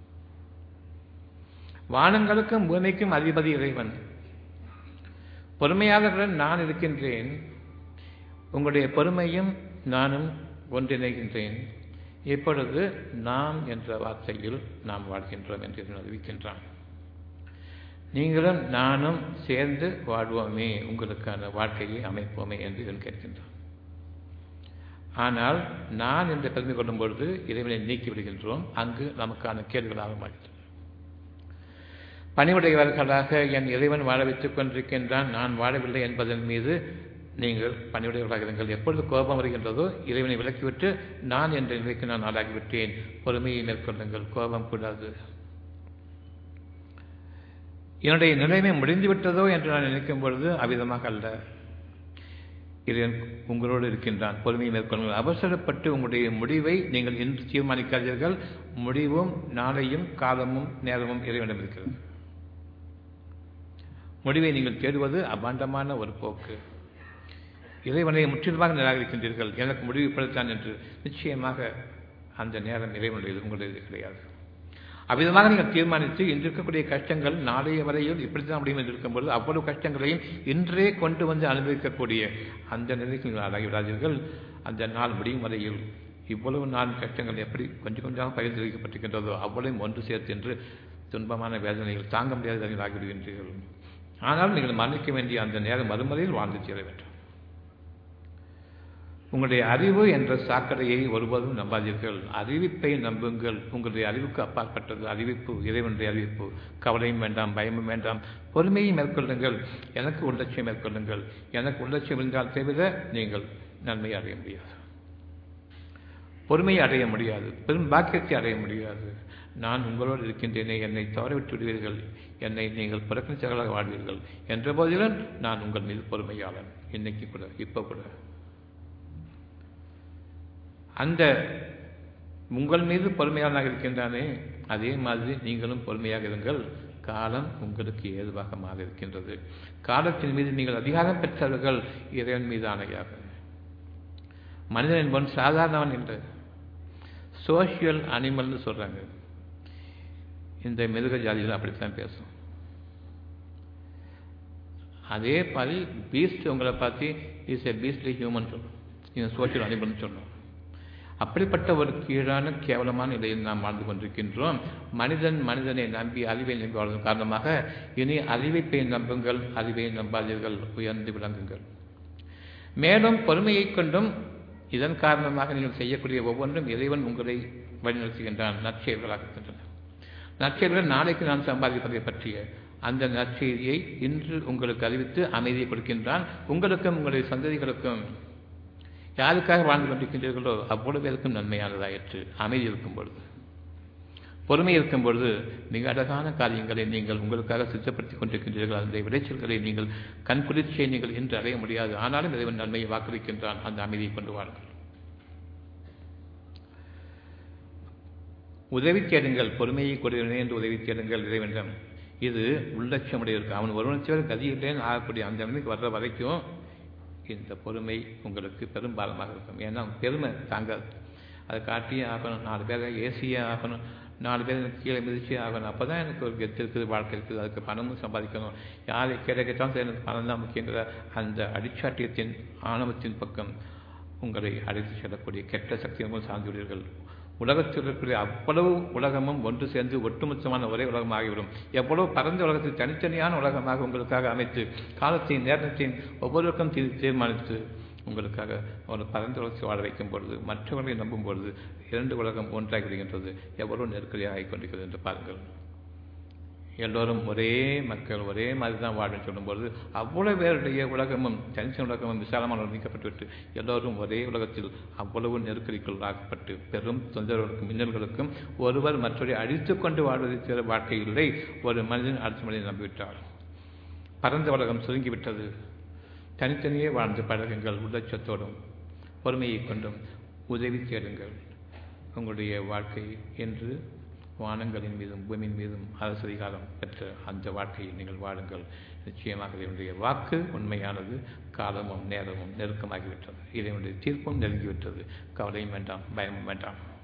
[SPEAKER 1] வானங்களுக்கும் பூமிக்கும் அதிபதி இறைவன் பொறுமையாளர்களுடன் நான் இருக்கின்றேன் உங்களுடைய பொறுமையும் நானும் ஒன்றிணைகின்றேன் இப்பொழுது நாம் என்ற வார்த்தையில் நாம் வாழ்கின்றோம் என்று அறிவிக்கின்றான் நீங்களும் நானும் சேர்ந்து வாழ்வோமே உங்களுக்கான வாழ்க்கையை அமைப்போமே என்று இவன் கேட்கின்றான் ஆனால் நான் என்று பெருமை கொள்ளும் பொழுது இறைவனை நீக்கி விடுகின்றோம் அங்கு நமக்கான கேள்விகளாக மாறிவிட்டது பணிவுடையவர்களாக என் இறைவன் வாழ வைத்துக் கொண்டிருக்கின்றான் நான் வாழவில்லை என்பதன் மீது நீங்கள் பணிவுடையவர்களாக இருங்கள் எப்பொழுது கோபம் வருகின்றதோ இறைவனை விலக்கிவிட்டு நான் என்ற நிலைக்கு நான் ஆளாகிவிட்டேன் பொறுமையை மேற்கொள்ளுங்கள் கோபம் கூடாது என்னுடைய நிலைமை முடிந்துவிட்டதோ என்று நான் நினைக்கும் பொழுது அவ்விதமாக அல்ல இறைவன் உங்களோடு இருக்கின்றான் பொறுமையை மேற்கொள்ளுங்கள் அவசரப்பட்டு உங்களுடைய முடிவை நீங்கள் இன்று தீர்மானிக்காதீர்கள் முடிவும் நாளையும் காலமும் நேரமும் இறைவனிடம் இருக்கிறது முடிவை நீங்கள் தேடுவது அபாண்டமான ஒரு போக்கு இறைவனை முற்றிலுமாக நிராகரிக்கின்றீர்கள் எனக்கு முடிவு இப்படித்தான் என்று நிச்சயமாக அந்த நேரம் இறைவனுடையது உங்களுடையது கிடையாது அவ்விதமாக நீங்கள் தீர்மானித்து இன்று இருக்கக்கூடிய கஷ்டங்கள் நாளைய வரையில் இப்படித்தான் முடியும் என்று இருக்கும்போது அவ்வளவு கஷ்டங்களையும் இன்றே கொண்டு வந்து அனுபவிக்கக்கூடிய அந்த நிலைக்கு நீங்கள் ஆளாகிவிடாதீர்கள் அந்த நாள் முடியும் வரையில் இவ்வளவு நாள் கஷ்டங்கள் எப்படி கொஞ்சம் கொஞ்சமாக பகிர்ந்து வைக்கப்பட்டிருக்கின்றதோ அவ்வளவு ஒன்று சேர்த்து என்று துன்பமான வேதனைகள் தாங்க முடியாத ஆகிவிடுகின்றீர்கள் ஆனால் நீங்கள் மன்னிக்க வேண்டிய அந்த நேரம் மறுமுறையில் வாழ்ந்து சேர வேண்டும் உங்களுடைய அறிவு என்ற சாக்கடையை ஒருபோதும் நம்பாதீர்கள் அறிவிப்பை நம்புங்கள் உங்களுடைய அறிவுக்கு அப்பாற்பட்டது அறிவிப்பு இறைவனுடைய அறிவிப்பு கவலையும் வேண்டாம் பயமும் வேண்டாம் பொறுமையை மேற்கொள்ளுங்கள் எனக்கு உள்ளட்சியம் மேற்கொள்ளுங்கள் எனக்கு உள்ளட்சியம் இருந்தால் தவிர நீங்கள் நன்மை அடைய முடியாது பொறுமையை அடைய முடியாது பெரும் பாக்கியத்தை அடைய முடியாது நான் உங்களோடு இருக்கின்றேனே என்னை தவறவிட்டு விடுவீர்கள் என்னை நீங்கள் புறக்கணிச்சவர்களாக வாழ்வீர்கள் என்ற போதிலும் நான் உங்கள் மீது பொறுமையாளன் இன்னைக்கு கூட இப்போ கூட அந்த உங்கள் மீது பொறுமையாளனாக இருக்கின்றானே அதே மாதிரி நீங்களும் பொறுமையாக இருங்கள் காலம் உங்களுக்கு ஏதுவாக மாற இருக்கின்றது காலத்தின் மீது நீங்கள் அதிகாரம் பெற்றவர்கள் இறைவன் மீது ஆணையாக மனிதன் என்பவன் சாதாரணவன் என்று சோஷியல் அனிமல்னு சொல்றாங்க இந்த மிருக ஜாதிகள் அப்படித்தான் பேசும் அதே மாதிரி பீஸ்ட் உங்களை பார்த்து இஸ் எ பீஸ்ட்லி ஹியூமன் சொல்லும் இது சோஷியல் அனிமல்னு சொல்லும் அப்படிப்பட்ட ஒரு கீழான கேவலமான நிலையில் நாம் வாழ்ந்து கொண்டிருக்கின்றோம் மனிதன் மனிதனை நம்பி அறிவை நம்பி வாழ்வதன் காரணமாக இனி அறிவிப்பை நம்புங்கள் அறிவை நம்பாதீர்கள் உயர்ந்து விளங்குங்கள் மேலும் பொறுமையை கொண்டும் இதன் காரணமாக நீங்கள் செய்யக்கூடிய ஒவ்வொன்றும் இறைவன் உங்களை வழிநடத்துகின்றான் நற்செயல்களாக இருக்கின்றன நற்செயல்கள் நாளைக்கு நான் சம்பாதிப்பதை பற்றிய அந்த நற்செய்தியை இன்று உங்களுக்கு அறிவித்து அமைதியை கொடுக்கின்றான் உங்களுக்கும் உங்களுடைய சந்ததிகளுக்கும் யாருக்காக வாழ்ந்து கொண்டிருக்கின்றீர்களோ அவ்வளவு பேருக்கும் நன்மையானதாயிற்று அமைதி இருக்கும் பொழுது பொறுமை இருக்கும் பொழுது மிக அழகான காரியங்களை நீங்கள் உங்களுக்காக சித்தப்படுத்திக் கொண்டிருக்கின்றீர்கள் அந்த விளைச்சல்களை நீங்கள் கண் குளிர்ச்சியை நீங்கள் இன்று அடைய முடியாது ஆனாலும் இறைவன் நன்மையை வாக்களிக்கின்றான் அந்த அமைதியை கொண்டு வாருங்கள் உதவி தேடுங்கள் பொறுமையை கொடுக்கிறேன் என்று உதவி தேடுங்கள் இறைவனிடம் இது உள்ளட்சமுடைய இருக்கு அவன் ஒருவன் கதி இல்லைன்னு ஆகக்கூடிய அந்த நிலைக்கு வர்ற வரைக்கும் இந்த பொறுமை உங்களுக்கு பெரும்பாலமாக இருக்கும் ஏன்னா பெருமை தாங்காது அதை காட்டியே ஆகணும் நாலு பேரை ஏசியே ஆகணும் நாலு பேர் எனக்கு கீழே மிதிச்சே ஆகணும் அப்போ தான் எனக்கு ஒரு கெத்து இருக்குது வாழ்க்கை இருக்குது அதுக்கு பணமும் சம்பாதிக்கணும் யாரை கேட்ட கேட்டாலும் சரி எனக்கு பணம் தான் முக்கியங்கிற அந்த அடிச்சாட்டியத்தின் ஆணவத்தின் பக்கம் உங்களை அழைத்து செல்லக்கூடிய கெட்ட சக்தியும் சார்ந்து விடுவீர்கள் உலகத்தில் இருக்கக்கூடிய அவ்வளவு உலகமும் ஒன்று சேர்ந்து ஒட்டுமொத்தமான ஒரே உலகம் ஆகிவிடும் எவ்வளவு பரந்த உலகத்தில் தனித்தனியான உலகமாக உங்களுக்காக அமைத்து காலத்தையும் நேரத்தையும் ஒவ்வொருவருக்கும் தீர்மானித்து உங்களுக்காக ஒரு பரந்த உலகத்தில் வாழ வைக்கும் பொழுது மற்றவர்களை நம்பும் பொழுது இரண்டு உலகம் ஒன்றாகி விடுகின்றது எவ்வளவு நெருக்கடியாக ஆகிக்கொண்டிருக்கிறது என்று பாருங்கள் எல்லோரும் ஒரே மக்கள் ஒரே மாதிரி தான் வாழன்னு சொல்லும்போது அவ்வளவு பேருடைய உலகமும் தனிச்சன் உலகமும் விசாலமான நீக்கப்பட்டுவிட்டு எல்லோரும் ஒரே உலகத்தில் அவ்வளவு நெருக்கடிக்குள் ஆக்கப்பட்டு பெரும் தொந்தரவுகளுக்கும் மின்னல்களுக்கும் ஒருவர் மற்றவரை அழித்து கொண்டு வாழ்வதை தவிர வாழ்க்கை இல்லை ஒரு மனிதன் அடுத்த மனிதன் நம்பிவிட்டார் பரந்த உலகம் சுருங்கிவிட்டது தனித்தனியே வாழ்ந்து பழகுங்கள் உள்ளச்சத்தோடும் பொறுமையை கொண்டும் உதவி தேடுங்கள் உங்களுடைய வாழ்க்கை என்று வானங்களின் மீதும் பூமியின் மீதும் அரசதிகாரம் பெற்ற அந்த வாழ்க்கையை நீங்கள் வாழுங்கள் நிச்சயமாக இதனுடைய வாக்கு உண்மையானது காலமும் நேரமும் நெருக்கமாகிவிட்டது இதனுடைய தீர்ப்பும் நெருங்கிவிட்டது கவலையும் வேண்டாம் பயமும் வேண்டாம்